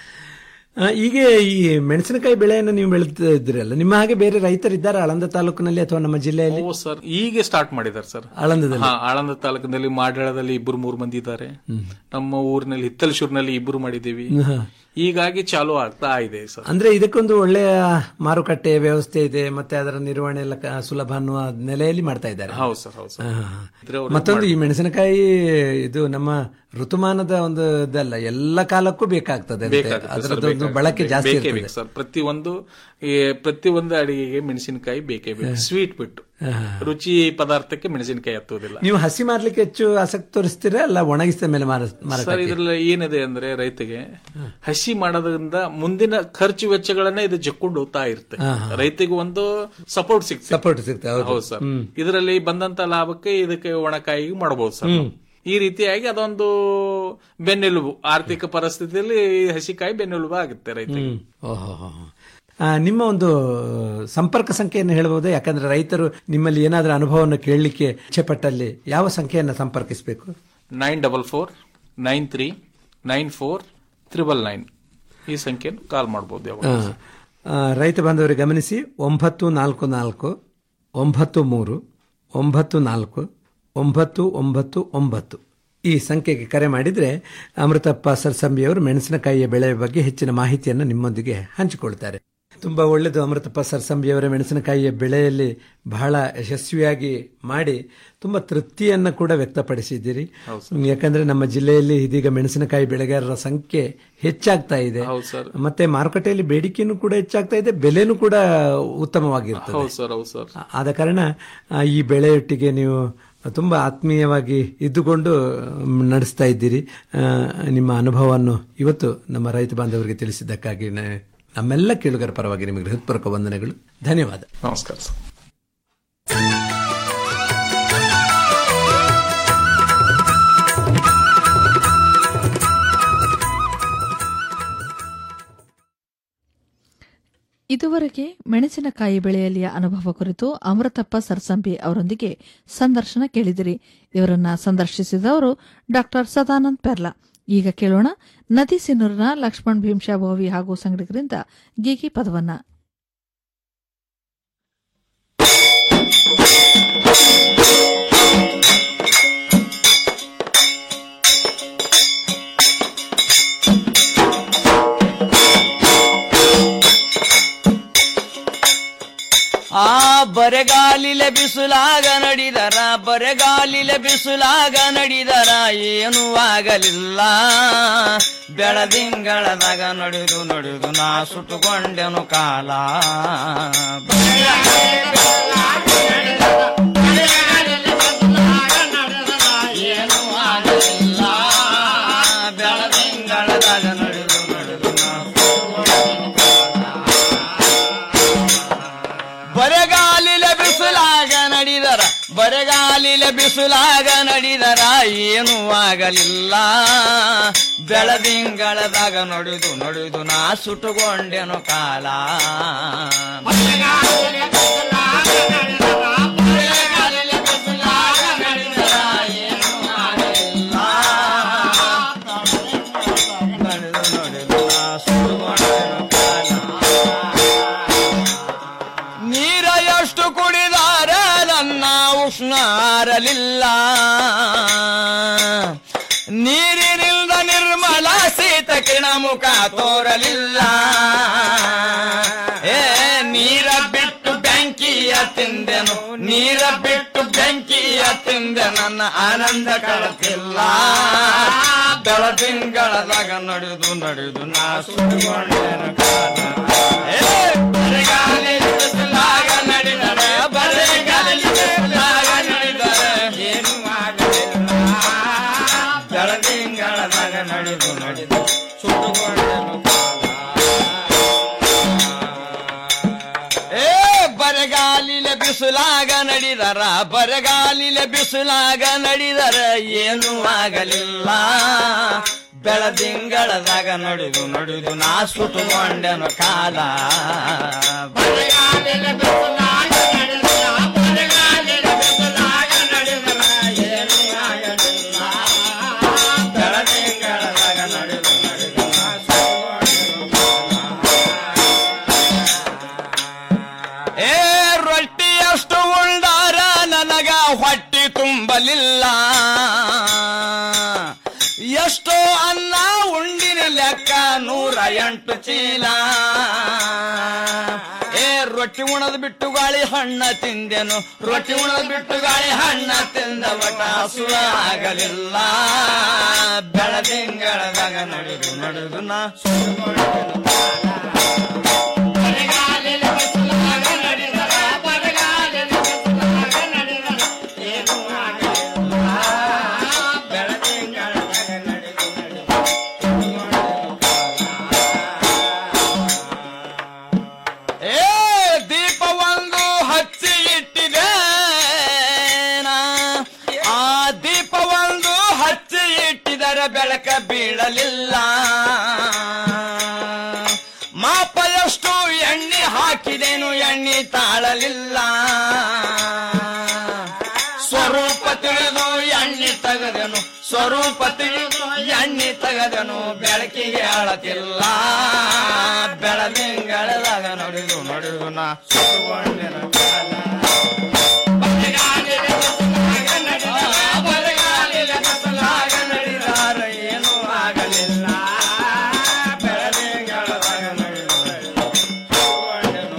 ಆ, ಈಗ ಈ ಮೆಣಸಿನಕಾಯಿ ಬೆಳೆಯನ್ನು ನೀವು ಬೆಳೀತಾ ಇದ್ರಲ್ಲ ನಿಮ್ಮ ಹಾಗೆ ಬೇರೆ ರೈತರಿದ್ದಾರೆ ಆಳಂದ ತಾಲೂಕಿನಲ್ಲಿ ಅಥವಾ ನಮ್ಮ ಜಿಲ್ಲೆಯಲ್ಲಿ ಓ ಸರ್ ಈಗ ಸ್ಟಾರ್ಟ್ ಮಾಡಿದ್ದಾರೆ ಸರ್ ಆಳಂದದಲ್ಲಿ ಹಾ ಆಳಂದ ತಾಲೂಕಿನಲ್ಲಿ ಮಾಡಾಳದಲ್ಲಿ ಇಬ್ಬರು ಮೂರು ಮಂದಿ ಇದ್ದಾರೆ ನಮ್ಮ ಊರಿನಲ್ಲಿ ಹಿತ್ತಲಶೂರಿನಲ್ಲಿ ಇಬ್ಬರು ಮಾಡಿದ್ದೀವಿ ಹಾ. ಹೀಗಾಗಿ ಚಾಲು ಆಗ್ತಾ ಇದೆ ಸರ್ ಅಂದ್ರೆ ಇದಕ್ಕೊಂದು ಒಳ್ಳೆಯ ಮಾರುಕಟ್ಟೆ ವ್ಯವಸ್ಥೆ ಇದೆ ಮತ್ತೆ ಅದರ ನಿರ್ವಹಣೆ ಎಲ್ಲ ಕ- ಸುಲಭ ಅನ್ನುವ ನೆಲೆಯಲ್ಲಿ ಮಾಡ್ತಾ ಇದ್ದಾರೆ ಹೌದು ಸರ್ ಹೌದು ಸರ್ ಹಾ. ಇದ್ರೆ ಅವ್ರು ಮತ್ತೊಂದು ಈ ಮೆಣಸಿನಕಾಯಿ ಇದು ನಮ್ಮ ಋತುಮಾನದ ಒಂದು ಇದಲ್ಲ ಎಲ್ಲ ಕಾಲಕ್ಕೂ ಬೇಕಾಗ್ತದೆ ಅಂತೆ. ಬೇಕಾಗುತ್ತೆ ಸರ್, ಅದರದ್ದು ಒಂದು ಬೇಕಾಗುತ್ತೆ. ಬಳಕೆ ಜಾಸ್ತಿ ಬೇಕೇ ಇರ್ತದೆ ಬೇಕು ಸರ್ ಪ್ರತಿಯೊಂದು ಈ ಪ್ರತಿಯೊಂದು ಅಡಿಗೆಗೆ ಮೆಣಸಿನಕಾಯಿ ಬೇಕೇ ಬೇಕು ಸ್ವೀಟ್ ಬಿಟ್ಟು ರುಚಿ ಪದಾರ್ಥಕ್ಕೆ ಮೆಣಸಿನಕಾಯಿ ಹತ್ತುವುದಿಲ್ಲ ನೀವು ಹಸಿ ಮಾರ್ಲಿಕ್ಕೆ ಹೆಚ್ಚು ಆಸಕ್ತಿ ತೋರಿಸ್ತೀರಾ ಅಲ್ಲ ಒಣಗಿಸಿದ ಮೇಲೆ ಮಾರ ಮಾರಾಟ ಸರ್ ಇದ್ರಲ್ಲಿ ಏನಿದೆ ಅಂದ್ರೆ ರೈತಗೆ ಹಸಿ ಮಾಡೋದ್ರಿಂದ ಮುಂದಿನ ಖರ್ಚು ವೆಚ್ಚಗಳನ್ನ ಇದು ಜಕ್ಕೊಂಡು ಹೋಗ್ತಾ ಇರುತ್ತೆ ರೈತಿಗೆ ಒಂದು ಸಪೋರ್ಟ್ ಸಿಗ್ತದೆ ಸಪೋರ್ಟ್ ಸಿಗ್ತದೆ ಹೌದು. ಹೌದು ಸರ್ ಇದರಲ್ಲಿ ಬಂದಂತ ಲಾಭಕ್ಕೆ ಇದಕ್ಕೆ ಒಣಕಾಯಿ ಮಾಡಬಹುದು ಸರ್ ನಾವು. ಈ ರೀತಿಯಾಗಿ ಅದೊಂದು ಬೆನ್ನೆಲುಬು ಆರ್ಥಿಕ ಪರಿಸ್ಥಿತಿಯಲ್ಲಿ ಹಸಿಕಾಯಿ ಬೆನ್ನೆಲುಬು ಆಗುತ್ತೆ ರೈತರಿಗೆ ಹ್ಮ್. ಓಹೋ ಹೋ, ಹೋ. ಆ, ನಿಮ್ಮ ಒಂದು ಸಂಪರ್ಕ ಸಂಖ್ಯೆಯನ್ನು ಹೇಳಬಹುದು ಯಾಕಂದ್ರೆ ರೈತರು ನಿಮ್ಮಲ್ಲಿ ಏನಾದ್ರೂ ಅನುಭವವನ್ನು ಕೇಳಲಿಕ್ಕೆ ಇಚ್ಛೆ ಪಟ್ಟಲ್ಲಿ ಯಾವ ಸಂಖ್ಯೆಯನ್ನು ಸಂಪರ್ಕಿಸಬೇಕು nine double four nine three nine four triple nine ಈ ಸಂಖ್ಯೆ ಕಾಲ್ ಮಾಡಬಹುದು ಯಾವಾಗ ರೈತ ಬಾಂಧವರಿಗೆ ಗಮನಿಸಿ ಒಂಬತ್ತು ನಾಲ್ಕು ನಾಲ್ಕು ಒಂಬತ್ತು ಮೂರು ಒಂಬತ್ತು ನಾಲ್ಕು ಒಂಬತ್ತು ಒಂಬತ್ತು ಒಂಬತ್ತು ಈ ಸಂಖ್ಯೆಗೆ ಕರೆ ಮಾಡಿದ್ರೆ ಅಮೃತಪ್ಪ ಸರ್ಸಂಬಿಯವರು ಮೆಣಸಿನಕಾಯಿಯ ಬೆಳೆಯ ಬಗ್ಗೆ ಹೆಚ್ಚಿನ ಮಾಹಿತಿಯನ್ನು ನಿಮ್ಮೊಂದಿಗೆ ಹಂಚಿಕೊಳ್ತಾರೆ ತುಂಬಾ ಒಳ್ಳೆಯದು ಅಮೃತಪ್ಪ ಸರ್ಸಂಬಿಯವರ ಮೆಣಸಿನಕಾಯಿಯ ಬೆಳೆಯಲ್ಲಿ ಬಹಳ ಯಶಸ್ವಿಯಾಗಿ ಮಾಡಿ ತುಂಬಾ ತೃಪ್ತಿಯನ್ನ ಕೂಡ ವ್ಯಕ್ತಪಡಿಸಿದ್ದೀರಿ ಯಾಕಂದ್ರೆ ನಮ್ಮ ಜಿಲ್ಲೆಯಲ್ಲಿ ಇದೀಗ ಮೆಣಸಿನಕಾಯಿ ಬೆಳೆಗಾರರ ಸಂಖ್ಯೆ ಹೆಚ್ಚಾಗ್ತಾ ಇದೆ ಹೌದು ಸರ್ ಮತ್ತೆ ಮಾರುಕಟ್ಟೆಯಲ್ಲಿ ಬೇಡಿಕೆನೂ ಕೂಡ ಹೆಚ್ಚಾಗ್ತಾ ಇದೆ ಬೆಲೆನೂ ಕೂಡ ಉತ್ತಮವಾಗಿರ್ತದೆ ಹೌದು ಸರ್ ಹೌದು ಸರ್ ಆದ ಕಾರಣ ಆ, ಈ ಬೆಳೆಯೊಟ್ಟಿಗೆ ನೀವು ತುಂಬಾ ಆತ್ಮೀಯವಾಗಿ ಇದ್ದುಕೊಂಡು ಮ್, ನಡೆಸ್ತಾ ಇದ್ದೀರಿ ಆ, ನಿಮ್ಮ ಅನುಭವವನ್ನು ಇವತ್ತು ನಮ್ಮ ರೈತ ಬಾಂಧವರಿಗೆ ತಿಳಿಸಿದ್ದಕ್ಕಾಗಿ ನ- ನಮ್ಮೆಲ್ಲ ಕೇಳುಗರ ಪರವಾಗಿ ನಿಮಗೆ ಹೃತ್ಪೂರ್ವಕ ವಂದನೆಗಳು ಧನ್ಯವಾದ ನಮಸ್ಕಾರ ಸರ್ ಇದುವರೆಗೆ ಮೆಣಸಿನಕಾಯಿ ಬೆಳೆಯಲ್ಲಿಯ ಅನುಭವ ಕುರಿತು ಅಮೃತಪ್ಪ ಸರ್ಸಂಬಿ ಅವರೊಂದಿಗೆ ಸಂದರ್ಶನ ಕೇಳಿದಿರಿ ಇವರನ್ನ ಸಂದರ್ಶಿಸಿದವರು ಡಾಕ್ಟರ್ ಸದಾನಂದ್ ಪೆರ್ಲಾ ಈಗ ಕೇಳೋಣ ನದಿ ಸಿನ್ನೂರಿನ ಲಕ್ಷ್ಮಣ್ ಭೀಮ್ಶಾ ಭೋವಿ ಹಾಗೂ ಸಂಗಡಿಗರಿಂದ ಗೀಗಿ ಪದವನ್ನ ಆ ಬರೆಗಾಲಿಲ ಬರಗಾಲಿಲೆ ಬಿಸಿಲಾಗ ನಡೆದರ ಬರಗಾಲಿಲೆ ಬಿಸಿಲಾಗ ನಡೆದರ ಏನೂ ಆಗಲಿಲ್ಲ ಬೆಳದಿಂಗಳದಾಗ ನಡೆದು ನಡೆದು ನಾ ಸುಟ್ಟುಕೊಂಡೆನು ಕಾಲ ಏನೂ ಆಗಲಿಲ್ಲ ಬೆಳದಿಂಗಳದಾಗ ನಡೆದು ನಡೆದು ನಾ ಬರಗಾಲಿಲ ಬಿಸಿಲಾಗ ನಡೆದರ ಬರಗಾಲಿಲ ಬಿಸಿಲಾಗ ನಡೆದರ ಏನೂ ಆಗಲಿಲ್ಲ ಬೆಳದಿಂಗಳದಾಗ ನಡೆದು ನಡೆದು ನಾ ಸುಟ್ಟುಕೊಂಡೆನು ಕಾಲ ನೀರ ಎಷ್ಟು ಕುಡಿದಾರ ನನ್ನ ಉಷ್ಣ ಆರಲಿಲ್ಲ ನೀರಿನಿಂದ ನಿರ್ಮಲ ಶೀತ ಕಿಣ ಮುಖ ತೋರಲಿಲ್ಲ ಏ ನೀರ ಬಿಟ್ಟು ಬೆಂಕಿಯ ತಿಂದೆನು ನೀರ ಬಿಟ್ಟು ಬೆಂಕಿಯ ತಿಂದೆ ನನ್ನ ಆನಂದ ಕಳತಿಲ್ಲ ಬೆಳದಿಂಗಳದಾಗ ನಡೆದು ನಡೆದು ನಾ ಸುಟ್ಟುಕೊಂಡೆನು ಕಾಲ ಏ, ಬರಗಾಲಿನ ಬಿಸಿಲಾಗ ನಡೆದರೆ ಬರಗಾಲಿನ ಬಿಸಿಲಾಗ ನಡೆದರೆ ಏನೂ ಆಗಲಿಲ್ಲ ಬೆಳದಿಂಗಳದಾಗ ನಡೆದು ನಡೆದು ಸುಟ್ಟುಕೊಂಡೆನು ಏ ಬರಗಾಲಿಲ ಬಿಸಿಲಾಗ ನಡೆದರ ಬರಗಾಲಿಲ ಬಿಸಿಲಾಗ ನಡೆದರ ಏನೂ ಆಗಲಿಲ್ಲ ಬೆಳದಿಂಗಳದಾಗ ನಡೆದು ನಡೆದು ನಾ ಸುಟ್ಟುಕೊಂಡೆನು ಕಾಲ ಬರಗಾಲಿಲ ಬಿಸಿಲಾಗ ನಡೆದರ ಬರಗಾಲಿಲ ಬಿಸಿಲಾಗ ನಡೆದರ ಏನೂ ಆಗಲಿಲ್ಲ ಬೆಳದಿಂಗಳದಾಗ ನಡೆದು ನಡೆದು ನಾ ಏ ರೊಟ್ಟಿಯಷ್ಟು ಉಂಡಾರ ನನಗ ಹೊಟ್ಟಿ ತುಂಬಲಿಲ್ಲ ಎಷ್ಟೋ ಅನ್ನ ಉಂಡಿನ ಲೆಕ್ಕ ನೂರ ಎಂಟು ಚೀಲ ಏ ರೊಟ್ಟಿ ಉಣದ್ ಬಿಟ್ಟು ಗಾಳಿ ಹಣ್ಣ ತಿಂದೆನು ರೊಟ್ಟಿ ಉಣದ್ ಬಿಟ್ಟು ಗಾಳಿ ಹಣ್ಣ ತಿಂದ ಬಟ ಹಸುವ ಆಗಲಿಲ್ಲ ಬೆಳದಿಂಗಳದಾಗ ನಡೆದು ನಡೆದು ನಾ ಸುಟ್ಕೊಂಡೆನು ಬರಗಾಲಿನ ಬಿಸಿಲಾಗ ನಡೆದರ ಬರಗಾಲಿನ ಬಿಸಿಲಾಗ ನಡೆದರ ಏನೂ ಆಗಲಿಲ್ಲ ಬೆಳದಿಂಗಳದಾಗ ನಡೆದು ನಡೆದು ಏ ದೀಪ ಒಂದು ಹಚ್ಚಿ ಇಟ್ಟಿದೆ ನಾ. ಆ ದೀಪ ಒಂದು ಹಚ್ಚಿ ಇಟ್ಟಿದರೆ ಬೆಳಕ ಬೀಳಲಿಲ್ಲ ಮಾಪ ಎಷ್ಟು ಎಣ್ಣೆ ಹಾಕಿದೇನು ಎಣ್ಣೆ ತಾಳಲಿಲ್ಲ ಸ್ವರೂಪ ತಿಳಿದು ಎಣ್ಣೆ ತೆಗೆದೆನು ಸ್ವರೂಪ ತಿಳಿದು ಎಣ್ಣೆ ತೆಗೆದೆನು ಬೆಳಕಿಗೆ ಅಳತಿಲ್ಲ ಬೆಳದಿಂಗಳದಾಗ ನಡೆದು ನಡೆದು ನಾ ಸುತ್ತುಕೊಂಡೆನು ಕಾಲ ಬರಗಾಲಿನ ಬಿಸಿಲಾಗ ನಡೆದರ, ಬರಗಾಲಿನ ಬಿಸಿಲಾಗ ನಡೆದಾರ ಏನೂ ಆಗಲಿಲ್ಲ ಬೆಳದಿಂಗಳದಾಗ ನಡೆದು ನಡೆದು ಸುತ್ತುಕೊಂಡೆನು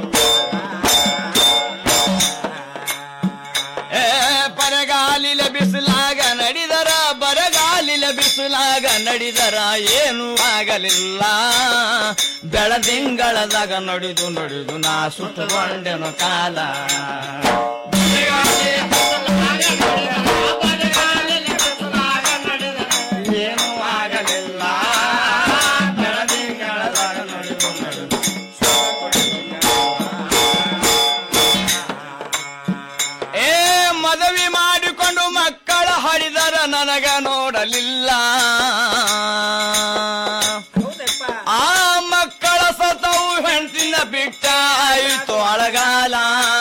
ಏ ಬರಗಾಲಿಲ ಬಿಸಿಲಾಗ ನಡೆದರ ಬರಗಾಲಿಲ ಬಿಸಿಲಾಗ ನಡೆದರ ಏನು ಆಗಲಿಲ್ಲ ಬೆಳದಿಂಗಳದಾಗ ನಡೆದು ನಡೆದು ನಾ ಸುಟ್ಟುಕೊಂಡೆನು ಕಾಲ ಏನು ಆಗಲಿಲ್ಲ ಬೆಳದಿಂಗಳದಾಗ ನಡೆದು ನಡೆದು ಏ ಮದುವೆ ಮಾಡಿಕೊಂಡು ಮಕ್ಕಳ ಹರಿದರ ನನಗ ನೋಡಲಿಲ್ಲ ಆ ಮಕ್ಕಳ ಸತವು ಹೆಂಡತಿನ ಬಿಟ್ಟ ಆಯಿತು ಅಳಗಾಲ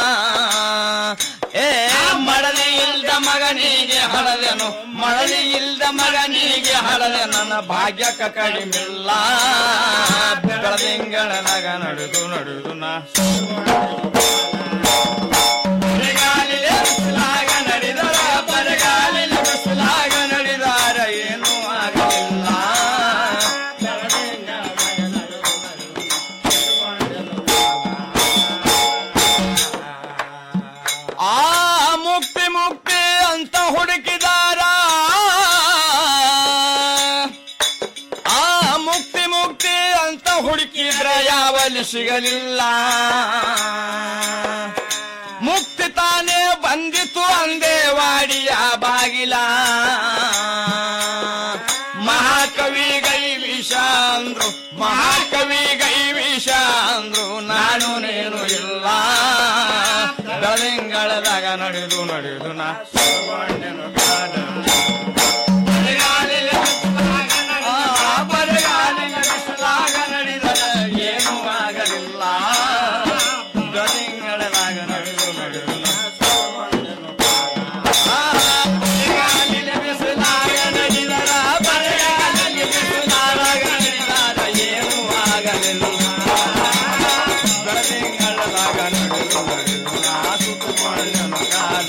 ಏ ಮಡಲಿ ಇಲ್ದ ಮಗನಿಗೆ ಹಳದೆನು ಮಳಲಿ ಇಲ್ದ ಮಗನಿಗೆ ಹಳದೆ ನನ್ನ ಭಾಗ್ಯಕ್ಕ ಕಡಿಮಿಲ್ಲ ಬೆಳದಿಂಗಳನಾಗ ನಡೆದು ನಡೆದು ನಾ ಬರಗಾಲಿನ ಬಿಸಿಲಾಗ ನಡೆದರ ಬರಗಾಲಿನ ಬಿಸಿಲಾಗ ನಡೆದಾರ ಏನೂ ಆಗಲಿಲ್ಲ ಆ ಸಿಗಲಿಲ್ಲ ಮುಕ್ತಿ ತಾನೇ ಬಂದಿತು ಅಂದೇ ವಾಡಿಯ ಬಾಗಿಲ ಮಹಾಕವಿ ಗೈ ವಿಷ ಅಂದ್ರು ಮಹಾಕವಿ ಗೈ ವಿಷ ಅಂದ್ರು ನಾನು ನೇನು ಇಲ್ಲ ಬೆಳದಿಂಗಳದಾಗ ನಡೆದು ನಡೆದು ನಾ ಸುಬ್ರಹ್ಮಣ್ಯನು ಗಾನ. ಬರಿಗಾಲಿನ ಬಿಸಿಲಾಗ ಆ, ಬರಿಗಾಲಿನ ಬಿಸಿಲಾಗ ನಡೆದರೆ ಏನೂ ಆಗಲಿಲ್ಲ ಬೆಳದಿಂಗಳದಾಗ ನಡೆದು ನಡೆದು ನಾ ಸುಬ್ರಹ್ಮಣ್ಯನು ಗಾನ. ಆ, ಬರಿಗಾಲಿನ ಬಿಸಿಲಾಗ ನಡೆದರ ಬರಿಗಾಲಿನ ಬಿಸಿಲಾಗ ನಡೆದರ ಏನೂ ಆಗಲಿಲ್ಲ ಬೆಳದಿಂಗಳದಾಗ ನಡೆದು ನಡೆದು ನಾ ಸುಬ್ರಹ್ಮಣ್ಯನು ಗಾನ.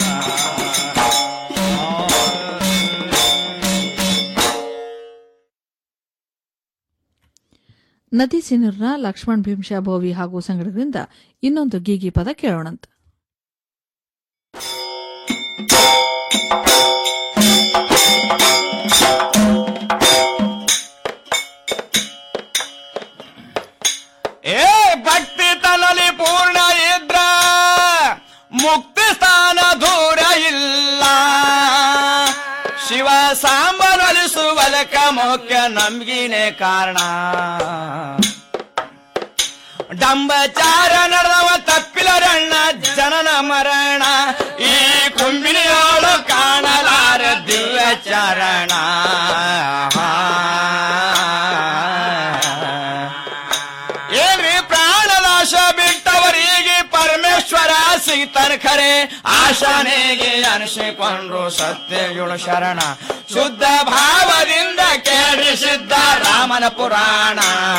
ನದಿ ಸಿನ್ನೂರ್ನ ಲಕ್ಷ್ಮಣ್ ಭೀಮ್ಶಾ ಭೋವಿ ಹಾಗೂ ಸಂಗಡದಿಂದ ಇನ್ನೊಂದು ಗೀಗಿ ಪದ ಕೇಳೋಣಂತ ಏ ಭಕ್ತಿ ತನಲಿ ಪೂರ್ಣ ಇದ್ರ ಮುಕ್ತಿ ಸ್ಥಾನ ದೂರ ಇಲ್ಲ ಶಿವ ಸಾಂಬನಲಿಸುವಲಕ ಮುಖ್ಯ ನಂಬಿಗಿನೇ ಕಾರಣ ಡಂಬಚಾರ ನಡೆದವ ತಪ್ಪಿಲರಣ್ಣ ಜನನ ಮರಣ ಈ ಕುಂಬಿನಿಯೋಳು ಕಾಣಲಾರ ದಿವ್ಯ ಚರಣ ಏನ್ರಿ ಪ್ರಾಣನಾಶ ಬಿಟ್ಟವರಿಗೆ ಪರಮೇಶ್ವರ ಸಿಗ್ತಾನ ಖರೆ ಆಶಾನೆಗೆ ಅನಿಸಿಕೊಂಡ್ರು ಸತ್ಯಯುಳು ಶರಣ ಶುದ್ಧ ಭಾವದಿಂದ ಕೇಳಿಸಿದ್ದ ರಾಮನ ಪುರಾಣ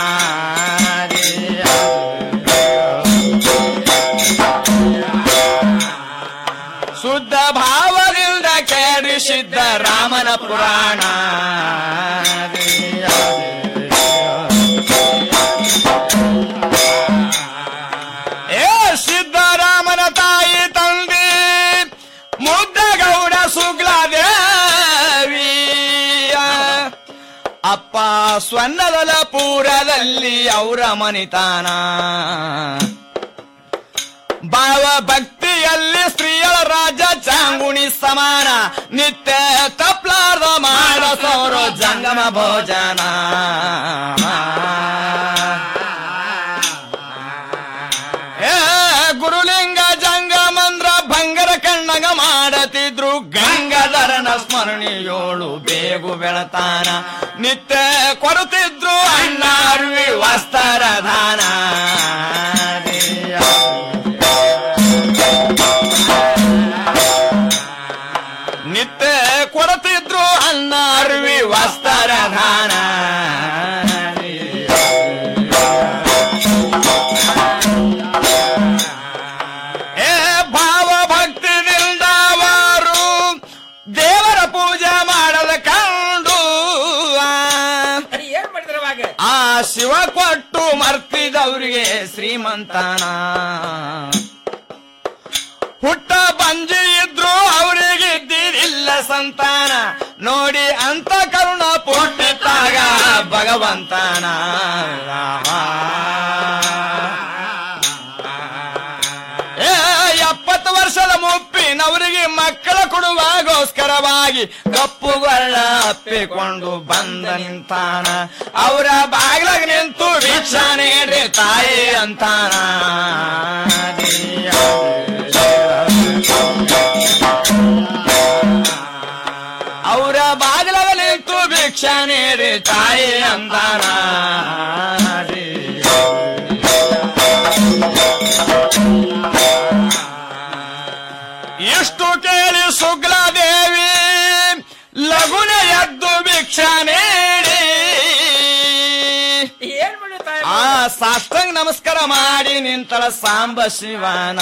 ಶುದ್ಧ ಭಾವದಿಂದ ಕೇಳಿಸಿದ್ದ ರಾಮನ ಪುರಾಣ ಏ ಸಿದ್ದರಾಮನ ತಾಯಿ ತಂದೆ ಮುದ್ದಗೌಡ ಸುಗ್ಲಾದೇವಿ ಅಪ್ಪ ಸ್ವರ್ಣದಲ ಪೂರದಲ್ಲಿ ಅವರ ಮನಿತಾನ ಭಾವ ಭಕ್ತಿಯಲ್ಲಿ ಸ್ತ್ರೀಯರ ರಾಜ ಚಾಂಗುಣಿ ಸಮಾನ ನಿತ್ಯ ತಪ್ಲಾರ್ದ ಮಾಡಸೋರು ಜಂಗಮ ಭೋಜನ ಏ ಗುರುಲಿಂಗ ಜಂಗಮಂದ್ರ ಭಂಗರ ಕಣ್ಣಗ ಮಾಡತಿದ್ರು ಗಂಗಾಧರನ ಸ್ಮರಣೆಯೋಳು ಬೇಗು ಬೆಳತಾನ ನಿತ್ಯ ಕೊಡುತ್ತಿದ್ರು ಅಣ್ಣ ಅರ್ವಿ ವಸ್ತರ ದಾನ ನಿತ್ಯ ಕೊಡುತ್ತಿದ್ರು ಅನ್ನ ಅರ್ವಿ ವಸ್ತರ ದಾನ ಏ ಭಾವ ಭಕ್ತಿದಿಂದ ಅವರು ದೇವರ ಪೂಜೆ ಮಾಡದ ಕಂಡು ಆ ಶಿವ ಕೊಟ್ಟು ಮರ್ತಿದವ್ರಿಗೆ ಶ್ರೀಮಂತನ ಹುಟ್ಟ ಬಂಜಿ ಇದ್ರು ಅವರಿಗೆ ಇದ್ದಿರಿಲ್ಲ ಸಂತಾನ ನೋಡಿ ಅಂತ ಕರುಣ ಪುಟ್ಟಿದ್ದಾಗ ಭಗವಂತನ ಏ ಎಪ್ಪತ್ತು ವರ್ಷದ ಮುಪ್ಪಿನವರಿಗೆ ಮಕ್ಕಳ ಕೊಡುವಾಗೋಸ್ಕರವಾಗಿ ಕಪ್ಪುಗೊಳ್ಳ ಅಪ್ಪಿಕೊಂಡು ಬಂದ ನಿಂತಾನ ಅವರ ಬಾಗಿಲಾಗ ನಿಂತು ಭಿಕ್ಷಾ ನೀಡ್ರಿ ತಾಯಿ ಅಂತಾನ ಅವರ ಬಾಗಿಲಾಗ ನಿಂತು ಭಿಕ್ಷಾ ನೀಡ್ರಿ ತಾಯಿ ಅಂತಾನ ಇಷ್ಟು ಕೇಳಿ ಸುಗ್ಲಾದೇವಿ ಲಗುನ ಎದ್ದು ಭಿಕ್ಷಾ ನೀಡಿ ಆ ಸಾಷ್ಟಾಂಗ ನಮಸ್ಕಾರ ಮಾಡಿ ನಿಂತಳ ಸಾಂಬ ಶಿವನ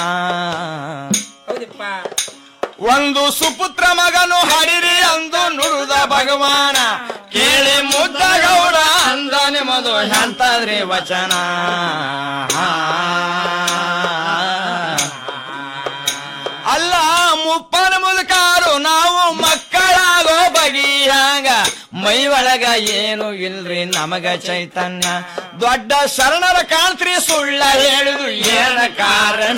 ಒಂದು ಸುಪುತ್ರ ಮಗನು ಹರಿರಿ ಅಂದು ನುಡಿದ ಭಗವಾನ ಕೇಳಿ ಮುದ್ದ ಗೌಡ ಅಂದ ನಿಮ್ಮದು ಎಂತದ್ರಿ ವಚನ ಅಲ್ಲ ಮುಪ್ಪನ ಮುದುಕಾರು ನಾವು ಮಕ್ಕಳಾಗೋ ಬಗೆಯಾಗ ಮೈ ಒಳಗ ಏನು ಇಲ್ರಿ ನಮಗ ಚೈತನ್ಯ ದೊಡ್ಡ ಶರಣರ ಕಾಣ್ತ್ರಿ ಸುಳ್ಳ ಹೇಳುದು ಏನ ಕಾರಣ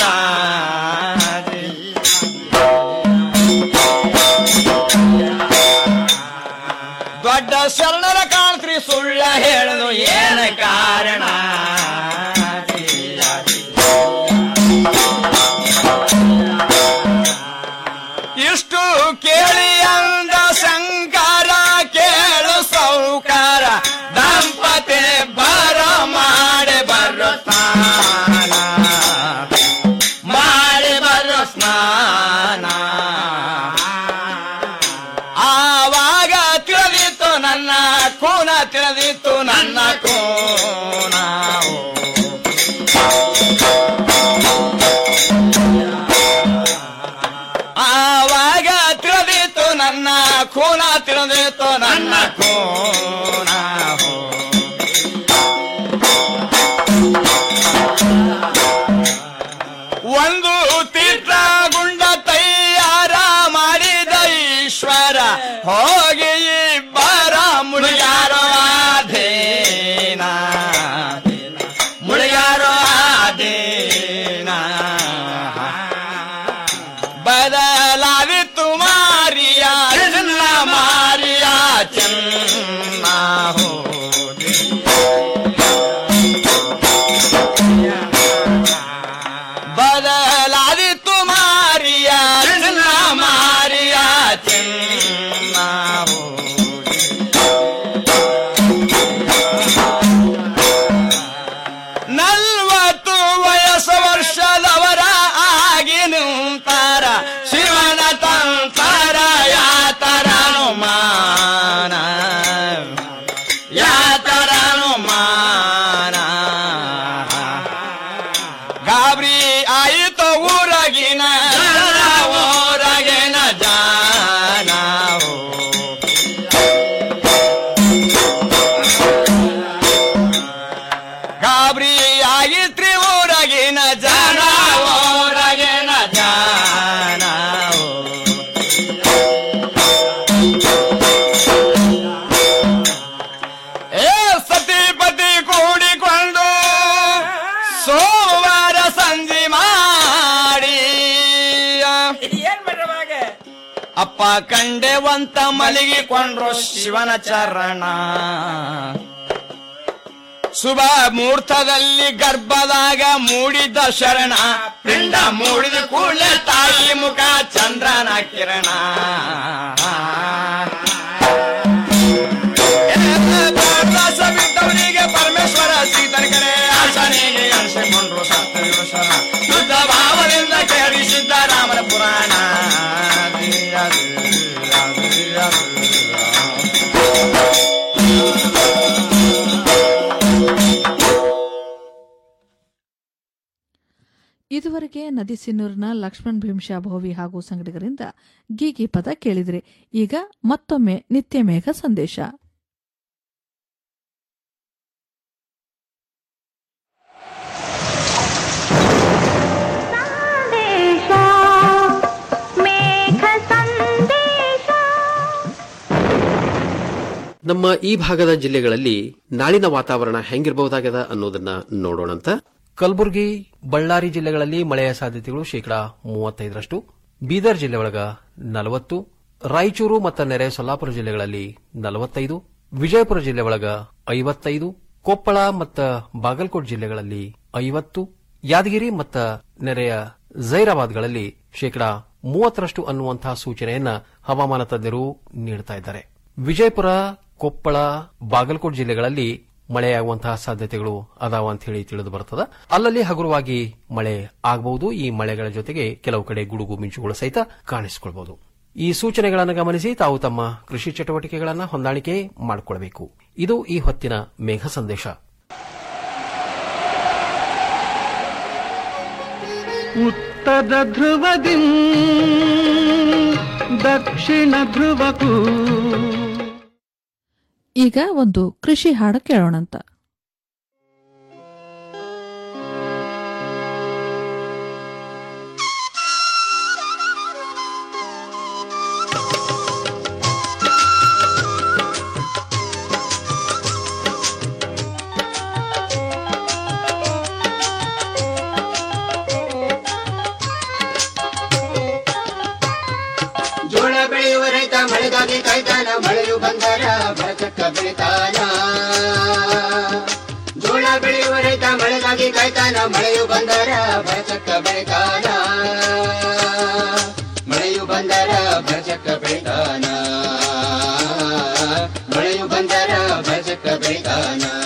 ದೊಡ್ಡ ಶರಣರ ಕಾಣ್ತ್ರಿ ಸುಳ್ಳ ಹೇಳುದು ಏನ ಕಾರಣ ಇಷ್ಟು ಕೇಳಿ ಅಂದ ಶಂಕರ ಕೇಳು ಸೌಕಾರ ದಂಪತಿ ಬರ ಮಾಡಿ ಬರೋ ಸ್ನಾನ ಮಾಡಿ ಬರೋ ಸ್ನಾನ ಆವಾಗ ತಿಳಿದಿತ್ತು ನನ್ನ ಕೂನ ತಿಳಿದಿತ್ತು ನನ್ನ ಕೂನ ಆವಾಗ ತಿಳಿದಿತ್ತು ನನ್ನ ಕೂನ ತಿಳಿದಿತ್ತು ನನ್ನ ಕೂನ ಒಂದು ತೀರ್ಥ ಗುಂಡ ತಯಾರ ಮಾಡಿದ ಈಶ್ವರ ಹೋಗಿ ಇಬ್ಬರ ಮುಳುಗಾರೋ ಅಧೇನ ಮುಳುಗಾರೋ ಅಧೇನ ಬದಲಾವಿತ್ತು ಮಾರಿಯ ಚಿನ್ನ ಮಾರಿಯ ಚಿನ್ನ ಹೋಗಿ ಬದಲಾದಿತ್ತು ಮಾರಿಯ ಚಿನ್ನ ಮಾರಿಯ ಚಿನ್ನ ನಲ್ವತ್ತು ವಯಸ್ಸು ವರ್ಷದವರ ಆಗಿ ನಿಂತಾರ ಶಿವನ ತಂತರ ಯಾತರನು ಮಾನ ಯಾತರನು ಮಾನ ಗಾಬರಿ ಆಯಿತು ಊರಗಿನ ಊರಗಿನ ಜಾನ ಗಾಬರಿ ಆಗಿತ್ರಿ ಊರಗಿನ ಜಾನ ಊರಗಿನ ಜಾನ ಏ ಸತಿಪತಿ ಕೂಡಿಕೊಂಡು ಸೋಮವಾರ ಸಂಜೆ ಮಾಡಿ ಅಪ್ಪ ಕಂಡೆವಂತ ಮಲಗಿಕೊಂಡ್ರು ಶಿವನ ಚರಣ ಶುಭ ಮುಹೂರ್ತದಲ್ಲಿ ಗರ್ಭದಾಗ ಮೂಡಿದ ಶರಣ ಪಿಂಡ ಮೂಡಿದ ಕೂಡಲೇ ತಾಯಿ ಮುಖ ಚಂದ್ರನ ಕಿರಣ ಸವಿತವನಿಗೆ ಪರಮೇಶ್ವರ ಸೀತನ ಕಡೆ ಆಸನಿಗೆ ಅನಿಸಿಕೊಂಡ್ರು ಸತ್ಯವಿಶ್ವರ ಶುದ್ಧ ಭಾವದಿಂದ ಕೇಳಿಸಿದ್ದ ರಾಮನ ಪುರಾಣ ಇದುವರೆಗೆ ನದಿ ಸಿನ್ನೂರಿನ ಲಕ್ಷ್ಮಣ್ ಭೀಮಶಾ ಭೋವಿ ಹಾಗೂ ಸಂಗಡಿಗರಿಂದ ಗೀಗಿ ಪದ ಕೇಳಿದ್ರಿ ಈಗ ಮತ್ತೊಮ್ಮೆ ನಿತ್ಯ ಮೇಘ ಸಂದೇಶ ನಮ್ಮ ಈ ಭಾಗದ ಜಿಲ್ಲೆಗಳಲ್ಲಿ ನಾಳಿನ ವಾತಾವರಣ ಹೆಂಗಿರಬಹುದಾಗದ ಅನ್ನೋದನ್ನ ನೋಡೋಣಂತ ಕಲಬುರಗಿ ಬಳ್ಳಾರಿ ಜಿಲ್ಲೆಗಳಲ್ಲಿ ಮಳೆಯ ಸಾಧ್ಯತೆಗಳು ಶೇಕಡಾ ಮೂವತ್ತೈದರಷ್ಟು ಬೀದರ್ ಜಿಲ್ಲೆ ಒಳಗ ನಲವತ್ತು ರಾಯಚೂರು ಮತ್ತು ನೆರೆ ಸೊಲ್ಲಾಪುರ ಜಿಲ್ಲೆಗಳಲ್ಲಿ ನಲವತ್ತೈದು ವಿಜಯಪುರ ಜಿಲ್ಲೆ ಒಳಗ ಐವತ್ತೈದು ಕೊಪ್ಪಳ ಮತ್ತು ಬಾಗಲಕೋಟ್ ಜಿಲ್ಲೆಗಳಲ್ಲಿ ಐವತ್ತು ಯಾದಗಿರಿ ಮತ್ತು ನೆರೆಯ ಜೈರಾಬಾದ್ಗಳಲ್ಲಿ ಶೇಕಡಾ ಮೂವತ್ತರಷ್ಟು ಅನ್ನುವಂತಹ ಸೂಚನೆಯನ್ನ ಹವಾಮಾನ ತಜ್ಞರು ನೀಡುತ್ತಾ ಇದ್ದಾರೆ ವಿಜಯಪುರ ಕೊಪ್ಪಳ ಬಾಗಲಕೋಟ್ ಜಿಲ್ಲೆಗಳಲ್ಲಿ ಮಳೆಯಾಗುವಂತಹ ಸಾಧ್ಯತೆಗಳು ಅದಾವ ಅಂತ ಹೇಳಿ ತಿಳಿದು ಬರುತ್ತದೆ ಅಲ್ಲಲ್ಲಿ ಹಗುರವಾಗಿ ಮಳೆ ಆಗಬಹುದು ಈ ಮಳೆಗಳ ಜೊತೆಗೆ ಕೆಲವು ಕಡೆ ಗುಡುಗು ಮಿಂಚುಗಳು ಸಹಿತ ಕಾಣಿಸಿಕೊಳ್ಳಬಹುದು ಈ ಸೂಚನೆಗಳನ್ನು ಗಮನಿಸಿ ತಾವು ತಮ್ಮ ಕೃಷಿ ಚಟುವಟಿಕೆಗಳನ್ನು ಹೊಂದಾಣಿಕೆ ಮಾಡಿಕೊಳ್ಳಬೇಕು ಇದು ಈ ಹೊತ್ತಿನ ಮೇಘ ಸಂದೇಶ ಉತ್ತರ ಧ್ರುವದಿ ದಕ್ಷಿಣ ಧ್ರುವಕ್ಕೂ ಈಗ ಒಂದು ಕೃಷಿ ಹಾಡು ಕೇಳೋಣಂತ ರೈತ ಮಳೆಗಾಗಿ ಕಾಯ್ತಾನ ಮಳೆಯು ಬಂದರ ಬರಚಕ್ಕ ಬೆಳಿತಾನ ಜೋಳ ಬೆಳೆಯುವ ರೈತ ಮಳೆಗಾಗಿ ಕಾಯ್ತಾನ ಮಳೆಯು ಬಂದರ ಬರಚಕ್ಕ ಬೆಳಿತಾನ ಮಳೆಯು ಬಂದರ ಬರಚಕ್ಕ ಬೆಳಿತಾನ ಮಳೆಯು ಬಂದರ ಬರಚಕ್ಕ ಬೆಳಿತಾನ